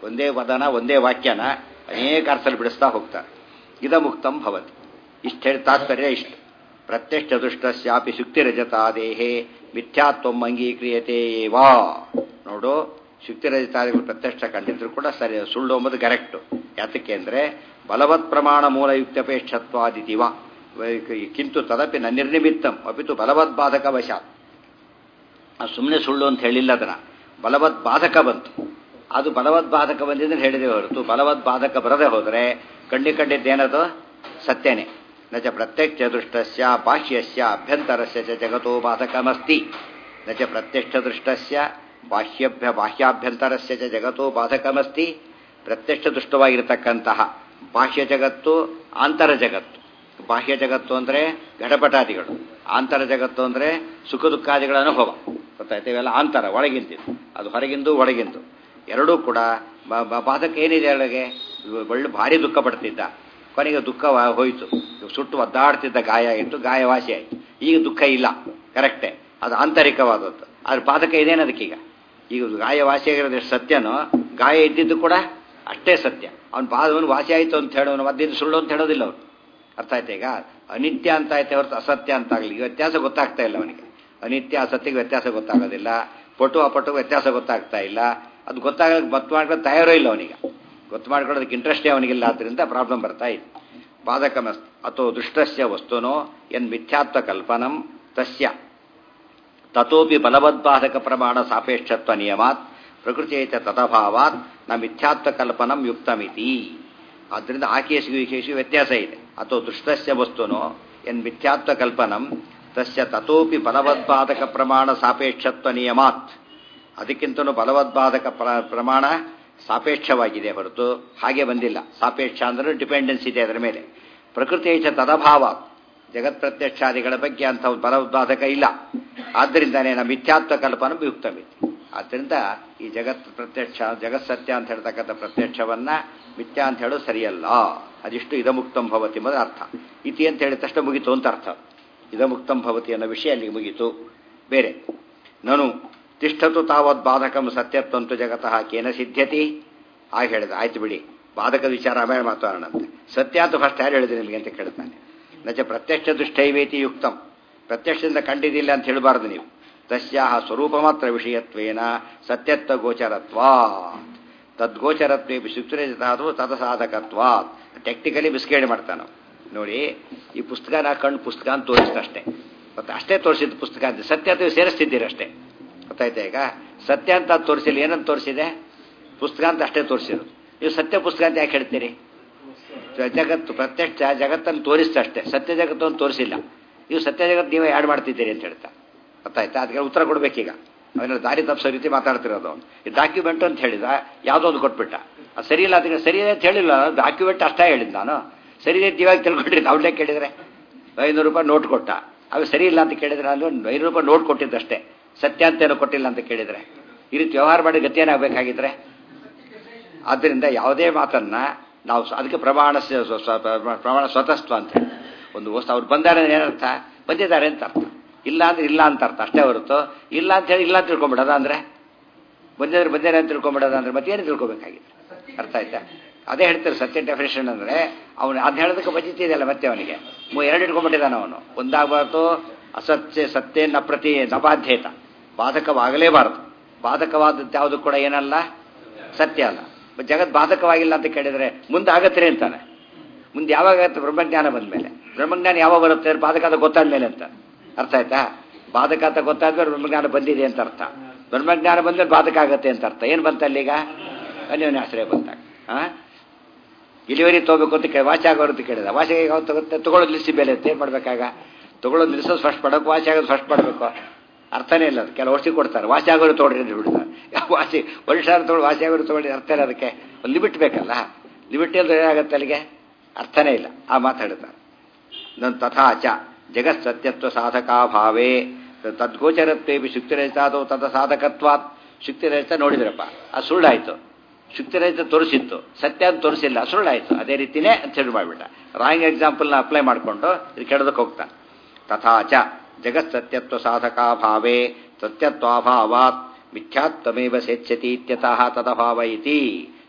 ಒಂದೇ ಪದನ ಒಂದೇ ವಾಕ್ಯನ ಅನೇಕ ಅರ್ಥದಲ್ಲಿ ಬಿಡಿಸ್ತಾ ಹೋಗ್ತಾರೆ ಇದ ಮುಕ್ತಂ ಭವತಿ ಇಷ್ಟು ಹೇಳಿ ತಾತ್ಪರ್ಯ ಇಷ್ಟು ಪ್ರತ್ಯಕ್ಷ ದೃಷ್ಟಸ್ಯಾಪಿ ಶುಕ್ತಿರಜತಾದೇಹೇ ಮಿಥ್ಯಾತ್ವಂ ಅಂಗೀಕ್ರಿಯತೆ ವಾ ನೋಡು ಶುಕ್ತಿರಜತಾದಿಗಳು ಪ್ರತ್ಯಕ್ಷ ಕಂಡಿದ್ರು ಕೂಡ ಸರಿ ಸುಳ್ಳು ಎಂಬುದು ಕರೆಕ್ಟು ಯಾತಕ್ಕೆ ಅಂದರೆ ಬಲವತ್ ಪ್ರಮಾಣ ಮೂಲಯುಕ್ತಪೇಕ್ಷತ್ವಾದಿತಿವ ಕಿಂತು ತದಪಿ ನ ನಿರ್ನಿಮಿತ್ತಂ ಅಪಿತು ಬಲವದ್ಬಾಧಕ ವಶಾತ್ ಸುಮ್ಮನೆ ಸುಳ್ಳು ಅಂತ ಹೇಳಿಲ್ಲ ಅದನ್ನ ಬಲವದ್ ಬಾಧಕ ಬಂತು ಅದು ಬಲವದ್ ಬಾಧಕ ಬಂದಿದ್ರೆ ಹೇಳಿದೆ ಹೊರತು ಬಲವದ್ ಬಾಧಕ ಬರದೆ ಹೋದರೆ ಕಂಡಿ ಕಂಡಿದ್ದೇನದು ಸತ್ಯನೇ ನಚ ಪ್ರತ್ಯಕ್ಷ ದೃಷ್ಟಸ್ಯ ಬಾಹ್ಯಸ್ಯ ಅಭ್ಯಂತರಸ್ಯ ಚ ಜಗತೋ ಬಾಧಕಮಸ್ತಿ ನಚ ಪ್ರತ್ಯಕ್ಷ ದೃಷ್ಟಸ್ಯ ಬಾಹ್ಯಭ್ಯ ಬಾಹ್ಯಾಭ್ಯಂತರಸ್ಯ ಚ ಜಗತೋ ಬಾಧಕಮಸ್ತಿ ಪ್ರತ್ಯಕ್ಷ ದೃಷ್ಟವಾಗಿರತಕ್ಕಂತಹ ಬಾಹ್ಯ ಜಗತ್ತು ಆಂತರ ಜಗತ್ತು ಬಾಹ್ಯ ಜಗತ್ತು ಅಂದರೆ ಘಟಪಟಾದಿಗಳು ಆಂತರ ಜಗತ್ತು ಅಂದರೆ ಸುಖ ದುಃಖಾದಿಗಳ ಅನುಭವ ಗೊತ್ತಾಯ್ತು ಇವೆಲ್ಲ ಆಂತರ ಒಳಗಿಂತಿದ್ದು ಅದು ಹೊರಗಿಂದು ಒಳಗಿಂದು ಎರಡೂ ಕೂಡ ಬಾಧಕ ಏನಿದೆ ಒಳಗೆ ಒಳ್ಳೆ ಭಾರಿ ದುಃಖ ಪಡ್ತಿದ್ದ ಕೊನೆಗೆ ದುಃಖ ಹೋಯಿತು ಸುಟ್ಟು ಒದ್ದಾಡ್ತಿದ್ದ ಗಾಯ ಆಯಿತು ಗಾಯವಾಸಿ ಆಯಿತು ಈಗ ದುಃಖ ಇಲ್ಲ ಕರೆಕ್ಟೇ ಅದು ಆಂತರಿಕವಾದದ್ದು ಅದ್ರ ಬಾಧಕ ಇದೇನು ಅದಕ್ಕೀಗ ಈಗ ಗಾಯವಾಸಿಯಾಗಿರೋದು ಎಷ್ಟು ಸತ್ಯನೋ ಗಾಯ ಇದ್ದಿದ್ದು ಕೂಡ ಅಷ್ಟೇ ಸತ್ಯ ಅವ್ನು ಬಾಧವನು ವಾಸಿ ಆಯಿತು ಅಂತ ಹೇಳೋನು ಮದ್ದಿದ್ದು ಸುಳ್ಳು ಅಂತ ಹೇಳೋದಿಲ್ಲ ಅವನು ಅರ್ಥ ಆಯ್ತಾ ಈಗ ಅನಿತ್ಯ ಅಂತ ಆಯ್ತೆ ಹೊರತು ಅಸತ್ಯ ಅಂತ ಆಗಲಿ ಈಗ ವ್ಯತ್ಯಾಸ ಗೊತ್ತಾಗ್ತಾ ಇಲ್ಲ ಅವನಿಗೆ ಅನಿತ್ಯ ಅಸತ್ಯಗೆ ವ್ಯತ್ಯಾಸ ಗೊತ್ತಾಗೋದಿಲ್ಲ ಪಟು ಅಪಟು ವ್ಯತ್ಯಾಸ ಗೊತ್ತಾಗ್ತಾ ಇಲ್ಲ ಅದು ಗೊತ್ತಾಗಲಿಕ್ಕೆ ಗೊತ್ತು ಮಾಡ್ಕೊಂಡು ತಯಾರೋ ಇಲ್ಲ ಅವನಿಗೆ ಗೊತ್ತು ಮಾಡ್ಕೊಳ್ಳೋದಕ್ಕೆ ಇಂಟ್ರೆಸ್ಟೇ ಅವನಿಗಿಲ್ಲ ಆದ್ದರಿಂದ ಪ್ರಾಬ್ಲಮ್ ಬರ್ತಾ ಇದೆ ಬಾಧಕಮಸ್ ಅಥೋ ದುಷ್ಟಸ್ಯ ವಸ್ತುನೋ ಎನ್ ಮಿಥ್ಯಾತ್ವ ಕಲ್ಪನಂ ತಸ್ಯ ತಥೋಪಿ ಬಲವದ್ಬಾಧಕ ಪ್ರಮಾಣ ಸಾಪೇಕ್ಷತ್ವ ನಿಯಮಾತ್ ಪ್ರಕೃತಿಯೈತ ತದಭಾವಾತ್ ನ ಮಿಥ್ಯಾತ್ವ ಕಲ್ಪನಂ ಯುಕ್ತಮಿತಿ ಆದ್ದರಿಂದ ಆ ಕೇಸಿಗೂ ಈ ಕೇಸಿಗೂ ವ್ಯತ್ಯಾಸ ಇದೆ ಅಥವಾ ದೃಷ್ಟಸ್ಯ ವಸ್ತುನೋ ಎನ್ ಮಿಥ್ಯಾತ್ವ ಕಲ್ಪನಂ ತಸ್ಯ ತಥೋಪಿ ಬಲವದ್ಬಾಧಕ ಪ್ರಮಾಣ ಸಾಪೇಕ್ಷತ್ವ ನಿಯಮಾತ್ ಅದಕ್ಕಿಂತಲೂ ಬಲವದ್ಬಾಧಕ ಪ್ರಮಾಣ ಸಾಪೇಕ್ಷವಾಗಿದೆ ಹೊರತು ಹಾಗೆ ಬಂದಿಲ್ಲ ಸಾಪೇಕ್ಷ ಅಂದ್ರೆ ಡಿಪೆಂಡೆನ್ಸ್ ಇದೆ ಅದರ ಮೇಲೆ ಪ್ರಕೃತಿ ಐಚ ತದಭಾವ ಜಗತ್ ಪ್ರತ್ಯಕ್ಷಾದಿಗಳ ಬಗ್ಗೆ ಅಂಥ ಬಲವದ್ಬಾಧಕ ಇಲ್ಲ ಆದ್ದರಿಂದನೇ ನಮ್ಮ ಮಿಥ್ಯಾತ್ವ ಕಲ್ಪನ ಯುಕ್ತವಿದೆ ಆದ್ದರಿಂದ ಈ ಜಗತ್ ಪ್ರತ್ಯಕ್ಷ ಜಗತ್ ಸತ್ಯ ಅಂತ ಹೇಳ್ತಕ್ಕಂಥ ಪ್ರತ್ಯಕ್ಷವನ್ನ ಮಿಥ್ಯಾ ಅಂತ ಹೇಳೋದು ಸರಿಯಲ್ಲ ಅದಿಷ್ಟು ಇದಮುಕ್ತಂ ಭವತಿ ಎಂಬುದು ಅರ್ಥ ಇತಿ ಅಂತ ಹೇಳಿದ ತಕ್ಷಣ ಮುಗಿತು ಅಂತ ಅರ್ಥ ಇದಮುಕ್ತಂ ಭವತಿ ಅನ್ನೋ ವಿಷಯ ಅಲ್ಲಿಗೆ ಮುಗಿತು ಬೇರೆ ನಾನು ತಿಷ್ಠತು ತಾವತ್ ಬಾಧಕಂ ಸತ್ಯತ್ವಂತು ಜಗತಃ ಕೇನ ಸಿದ್ಧ್ಯತಿ ಆಗ ಹೇಳಿದ ಆಯ್ತು ಬಿಡಿ ಬಾಧಕದ ವಿಚಾರ ಆಮೇಲೆ ಮಾತಾಡೋಣಂತೆ ಸತ್ಯ ಅಂತ ಫಸ್ಟ್ ಯಾರು ಹೇಳಿದ್ರೆ ನಿಮಗೆ ಅಂತ ಕೇಳ್ತಾನೆ ನಚ ಪ್ರತ್ಯಕ್ಷ ದೃಷ್ಟೈವೇತಿ ಯುಕ್ತಂ ಪ್ರತ್ಯಕ್ಷದಿಂದ ಕಂಡಿದ್ದಿಲ್ಲ ಅಂತ ಹೇಳಬಾರ್ದು ನೀವು ತಸ್ಯಾಹ ಸ್ವರೂಪ ಮಾತ್ರ ವಿಷಯತ್ವೇನ ಸತ್ಯತ್ವ ಗೋಚರತ್ವಾ ತದ್ಗೋಚರತ್ವೇ ಶುಕ್ತಿರಜತಾದು ತದಸಾಧಕತ್ವಾ ಟೆಕ್ನಿಕಲಿ ಬಿಸ್ಕೇಡ್ ಮಾಡ್ತಾನೆ ನೋಡಿ ಈ ಪುಸ್ತಕನ ಕಣ್ಣು ಪುಸ್ತಕ ಅಂತ ತೋರಿಸ್ತಷ್ಟೇ ಮತ್ತೆ ಅಷ್ಟೇ ತೋರಿಸಿದ ಪುಸ್ತಕ ಅಂತ ಸತ್ಯ ಅಥವಾ ಸೇರಿಸ್ತಿದ್ದೀರಷ್ಟೇ ಗೊತ್ತಾಯ್ತಾ ಈಗ ಸತ್ಯ ಅಂತ ತೋರಿಸಿಲ್ಲ ಏನಂತ ತೋರಿಸಿದೆ ಪುಸ್ತಕ ಅಂತ ಅಷ್ಟೇ ತೋರಿಸಿರೋದು ನೀವು ಸತ್ಯ ಪುಸ್ತಕ ಅಂತ ಯಾಕೆ ಹೇಳ್ತೀರಿ ಜಗತ್ತು ಪ್ರತ್ಯಕ್ಷ ಜಗತ್ತನ್ನು ತೋರಿಸ್ತಷ್ಟೇ ಸತ್ಯ ಜಗತ್ತನ್ನು ತೋರಿಸಿಲ್ಲ ನೀವು ಸತ್ಯ ಜಗತ್ತು ನೀವೇ ಆ್ಯಡ್ ಮಾಡ್ತಿದ್ದೀರಿ ಅಂತ ಹೇಳ್ತಾ ಗೊತ್ತಾಯ್ತಾ ಅದಕ್ಕೆ ಉತ್ತರ ಕೊಡ್ಬೇಕೀಗ ಅವನ ದಾರಿ ತಪ್ಪಿಸೋ ರೀತಿ ಮಾತಾಡ್ತಿರೋದು ಅವನು ಈ ಡಾಕ್ಯುಮೆಂಟ್ ಅಂತ ಹೇಳಿದ ಯಾವುದೋ ಒಂದು ಕೊಟ್ಬಿಟ್ಟ ಅದು ಸರಿ ಇಲ್ಲ ಅದಕ್ಕೆ ಸರಿ ಅಂತ ಹೇಳಿಲ್ಲ ಡಾಕ್ಯುಮೆಂಟ್ ಅಷ್ಟೇ ಹೇಳಿದ್ ನಾನು ಸರಿ ಅಂತ ಇವಾಗ ತಿಳ್ಕೊಂಡ್ರಿ ಅವಳೇ ಕೇಳಿದ್ರೆ ಐನೂರು ರೂಪಾಯಿ ನೋಟ್ ಕೊಟ್ಟ ಅವು ಸರಿ ಇಲ್ಲ ಅಂತ ಕೇಳಿದ್ರೆ ಅಲ್ಲಿ ಒಂದು ಐನೂರು ರೂಪಾಯಿ ನೋಟ್ ಕೊಟ್ಟಿದ್ದಷ್ಟೇ ಸತ್ಯ ಅಂತೇನೋ ಕೊಟ್ಟಿಲ್ಲ ಅಂತ ಕೇಳಿದ್ರೆ ಈ ರೀತಿ ವ್ಯವಹಾರ ಮಾಡಿ ಗತಿ ಏನಾಗಬೇಕಾಗಿದ್ರೆ ಆದ್ದರಿಂದ ಯಾವುದೇ ಮಾತನ್ನ ನಾವು ಅದಕ್ಕೆ ಪ್ರಮಾಣ ಪ್ರಮಾಣ ಸ್ವತಸ್ತ್ವ ಅಂತ ಒಂದು ವಸ್ತು ಅವ್ರು ಬಂದಾರೆ ಏನರ್ಥ ಬಂದಿದ್ದಾರೆ ಅಂತ ಅರ್ಥ ಇಲ್ಲ ಅಂದ್ರೆ ಇಲ್ಲ ಅಂತ ಅರ್ಥ ಅಷ್ಟೇ ಹೊರತು ಇಲ್ಲ ಅಂತ ಹೇಳಿ ಇಲ್ಲ ಅಂತ ತಿಳ್ಕೊಂಬಿಡೋದ ಅಂದ್ರೆ ಬಂದಿದ್ರೆ ಬಂದಿದ್ದಾರೆ ಅಂತ ತಿಳ್ಕೊಂಬಿಡೋದ ಅಂದ್ರೆ ಮತ್ತೇನು ತಿಳ್ಕೊಬೇಕಾಗಿದೆ ಅರ್ಥ ಆಯ್ತಾ ಅದೇ ಹೇಳ್ತಾರೆ ಸತ್ಯ ಡೆಫಿನೇಷನ್ ಅಂದ್ರೆ ಅವನು ಅದು ಹೇಳೋದಕ್ಕೆ ಬಜಿತಿದೆಯಲ್ಲ ಮತ್ತೆ ಅವನಿಗೆ ಎರಡು ಇಟ್ಕೊಂಡ್ಬಿಟ್ಟಿದ್ದಾನೆ ಅವನು ಒಂದಾಗಬಾರ್ದು ಅಸತ್ಯ ಸತ್ಯ ನ ಪ್ರತಿ ನಬಾಧ್ಯೇತ ಬಾಧಕವಾಗಲೇಬಾರದು ಬಾಧಕವಾದದ್ದು ಯಾವುದು ಕೂಡ ಏನಲ್ಲ ಸತ್ಯ ಅಲ್ಲ ಜಗತ್ ಬಾಧಕವಾಗಿಲ್ಲ ಅಂತ ಕೇಳಿದ್ರೆ ಮುಂದೆ ಆಗತ್ತೆ ಅಂತಾನೆ ಮುಂದೆ ಯಾವಾಗ ಆಗುತ್ತೆ ಬ್ರಹ್ಮಜ್ಞಾನ ಬಂದ ಮೇಲೆ ಬ್ರಹ್ಮಜ್ಞಾನ ಯಾವಾಗ ಬರುತ್ತೆ ಬಾಧಕ ಅಂತ ಗೊತ್ತಾದ ಮೇಲೆ ಅಂತ ಅರ್ಥ ಆಯ್ತಾ ಬಾಧಕ ಅಂತ ಗೊತ್ತಾದ್ಮೇಲೆ ಬ್ರಹ್ಮಜ್ಞಾನ ಬಂದಿದೆ ಅಂತ ಅರ್ಥ ಬ್ರಹ್ಮಜ್ಞಾನ ಬಂದ್ರೆ ಬಾಧಕ ಆಗತ್ತೆ ಅಂತ ಅರ್ಥ ಏನು ಬಂತಲ್ಲ ಈಗ ಅನ್ಯೋನ್ಯ ಆಶ್ರಯ ಬಂದಾಗ ಆ ಇಲ್ಲಿವರೆಗೆ ತಗೋಬೇಕು ಅಂತ ಕೇಳಿ ವಾಚ ಆಗೋರು ಅಂತ ಕೇಳಿದ ವಾಚಿಗೆ ಯಾವ ತಗುತ್ತೆ ತಗೊಳ್ಳೋದು ನಿಲ್ಲಿಸಿ ಬೆಲೆ ಅಂತ ಏನು ಮಾಡ್ಬೇಕಾಗ ತಗೊಳ್ಳೋದು ನಿಲ್ಲಿಸೋದು ಫಸ್ಟ್ ಮಾಡಬೇಕು ವಾಚಿ ಆಗೋದು ಫಸ್ಟ್ ಮಾಡಬೇಕು ಅರ್ಥನೇ ಇಲ್ಲ ಅದು ಕೆಲವು ವರ್ಷ ಕೊಡ್ತಾರೆ ವಾಸಿ ಆಗೋರು ತೊಗೊಳ್ರಿ ಅಂತ ಬಿಡ್ತಾರೆ ವಾಸಿ ವರ್ಷ ತೊಗೊಳ್ಳಿ ವಾಸಿ ಆಗೋರು ತೊಗೊಳ್ಳಿ ಅರ್ಥ ಇಲ್ಲ ಅದಕ್ಕೆ ಒಂದು ಲಿಮಿಟ್ ಬೇಕಲ್ಲ ಲಿಮಿಟ್ ಇಲ್ಲದೆ ಏನಾಗುತ್ತೆ ಅಲ್ಲಿಗೆ ಅರ್ಥನೇ ಇಲ್ಲ ಆ ಮಾತಾಡ್ತಾರೆ ನನ್ನ ತಥಾಚ ಜಗತ್ ಸತ್ಯತ್ವ ಸಾಧಕಾಭಾವೇ ತದ್ಗೋಚರತ್ವೇಪಿ ಶುಕ್ತಿರಹಿತಾದವು ತದ ಸಾಧಕತ್ವಾತ್ ಶುಕ್ತಿರಹಿತ ನೋಡಿದ್ರಪ್ಪ ಅದು ಸುಳ್ಳಾಯ್ತು ಶುಕ್ತಿರಹಿತ ತೋರಿಸಿತ್ತು ಸತ್ಯ ಅಂತ ತೋರಿಸಿಲ್ಲ ಸುಳ್ಳಾಯ್ತು ಅದೇ ರೀತಿನೇ ಅಂತ ಹೇಳಿ ಮಾಡಿಬಿಟ್ಟ ರಾಂಗ್ ಎಕ್ಸಾಂಪಲ್ನ ಅಪ್ಲೈ ಮಾಡಿಕೊಂಡು ಇದು ಕೆಡದಕ್ಕೆ ಹೋಗ್ತಾನೆ ತಥಾಚ ಜಗತ್ ಸತ್ಯತ್ವ ಸಾಧಕಾಭಾವೇ ಸತ್ಯತ್ವಾಭಾವಾತ್ ಮಿಥ್ಯಾತ್ವಮೇವ ಸೇಚ್ಯತಿ ಇತ್ಯತಃ ತದಭಾವ ಇತಿ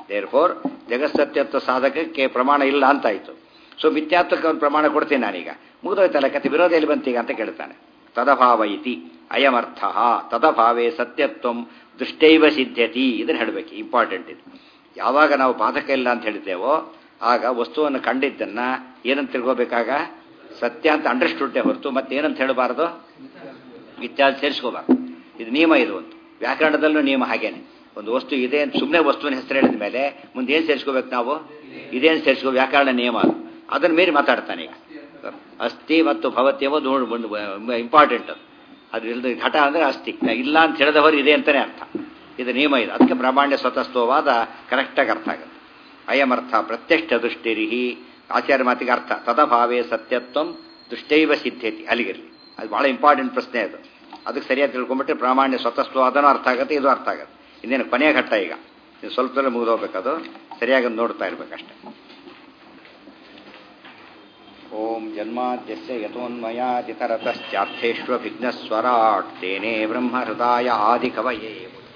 ದೇರ್ ಫೋರ್ ಜಗತ್ಸತ್ಯತ್ವ ಸಾಧಕಕ್ಕೆ ಪ್ರಮಾಣ ಇಲ್ಲ ಅಂತಾಯಿತು ಸೊ ಮಿಥ್ಯಾತ್ವಕ್ಕೆ ಒಂದು ಪ್ರಮಾಣ ಕೊಡ್ತೀನಿ ನಾನೀಗ ಮುಗಿದೋಯ್ತಲ್ಲ ಕತೆ ವಿರೋಧ ಎಲ್ಲಿ ಬಂತೀಗ ಅಂತ ಕೇಳ್ತಾನೆ ತದಭಾವ ಇತಿ ಅಯಮರ್ಥ ತದಭಾವೇ ಸತ್ಯತ್ವಂ ದೃಷ್ಟೈವ ಸಿದ್ಧತಿ ಇದನ್ನು ಹೇಳಬೇಕು ಇಂಪಾರ್ಟೆಂಟ್ ಇದು ಯಾವಾಗ ನಾವು ಬಾಧಕ ಇಲ್ಲ ಅಂತ ಹೇಳಿದ್ದೇವೋ ಆಗ ವಸ್ತುವನ್ನು ಕಂಡಿದ್ದನ್ನ ಏನಂತ ತಿಳ್ಕೋಬೇಕಾಗ ಸತ್ಯ ಅಂತ ಅಂಡರ್ಸ್ಟುಡ್ಡೇ ಹೊರತು ಮತ್ತೇನಂತ ಹೇಳಬಾರ್ದು ಇತ್ಯಾದಿ ಸೇರಿಸ್ಕೋಬಾರ್ದು ಇದು ನಿಯಮ ಇದು ಒಂದು ವ್ಯಾಕರಣದಲ್ಲೂ ನಿಯಮ ಹಾಗೇನೆ ಒಂದು ವಸ್ತು ಇದೆ ಅಂತ ಸುಮ್ಮನೆ ವಸ್ತುವಿನ ಹೆಸರು ಹೇಳಿದ ಮೇಲೆ ಮುಂದೆ ಏನು ಸೇರಿಸ್ಕೋಬೇಕು ನಾವು ಇದೇನು ಸೇರಿಸ್ಕೋ ವ್ಯಾಕರಣ ನಿಯಮ ಅದು ಅದನ್ನು ಮೀರಿ ಮಾತಾಡ್ತಾನೆ ಈಗ ಅಸ್ಥಿ ಮತ್ತು ಭವತಿ ಎಂಬುದು ಒಂದು ಇಂಪಾರ್ಟೆಂಟ್ ಅದು ಅದು ಇಲ್ಲದ ಘಟ ಅಂದರೆ ಅಸ್ಥಿ ಇಲ್ಲ ಅಂತ ಹೇಳಿದವರು ಇದೆ ಅಂತಲೇ ಅರ್ಥ ಇದು ನಿಯಮ ಇದು ಅದಕ್ಕೆ ಪ್ರಾಮಾಣ್ಯ ಸ್ವತಸ್ತ್ವವಾದ ಕರೆಕ್ಟಾಗಿ ಅರ್ಥ ಆಗುತ್ತೆ ಅಯಮರ್ಥ ಪ್ರತ್ಯಕ್ಷ ದೃಷ್ಟಿರಿಹಿ ಆಚಾರ್ಯ ಮಾತಿಗೆ ಅರ್ಥ ತದಭಾವೇ ಸತ್ಯತ್ವಂ ದೃಷ್ಟೈವ ಸಿದ್ಧತಿ ಅಲ್ಲಿಗಿರಲಿ ಅದು ಭಾಳ ಇಂಪಾರ್ಟೆಂಟ್ ಪ್ರಶ್ನೆ ಅದು ಅದಕ್ಕೆ ಸರಿಯಾಗಿ ತಿಳ್ಕೊಂಬಿಟ್ರೆ ಪ್ರಾಮಾಣ್ಯ ಸ್ವತಸ್ತ್ವ ಅದನ್ನು ಅರ್ಥ ಆಗುತ್ತೆ ಇದು ಅರ್ಥ ಆಗುತ್ತೆ ಇನ್ನೇನು ಕೊನೆಯ ಘಟ್ಟ ಈಗ ಇದು ಸ್ವಲ್ಪದಲ್ಲೇ ಮುಗಿದೋಗ್ಬೇಕದು ಸರಿಯಾಗಿ ನೋಡ್ತಾ ಇರ್ಬೇಕಷ್ಟೆ ಓಂ ಜನ್ಮಾದ್ಯಸ್ಯ ಯತೋನ್ಮಯಾದಿತರತಶ್ಚಾರ್ಥೇಷ್ವಭಿಘ್ನಸ್ವರಾಟ್ ತೇನೇ ಬ್ರಹ್ಮಹೃದಾಯ ಆದಿಕವಯೇ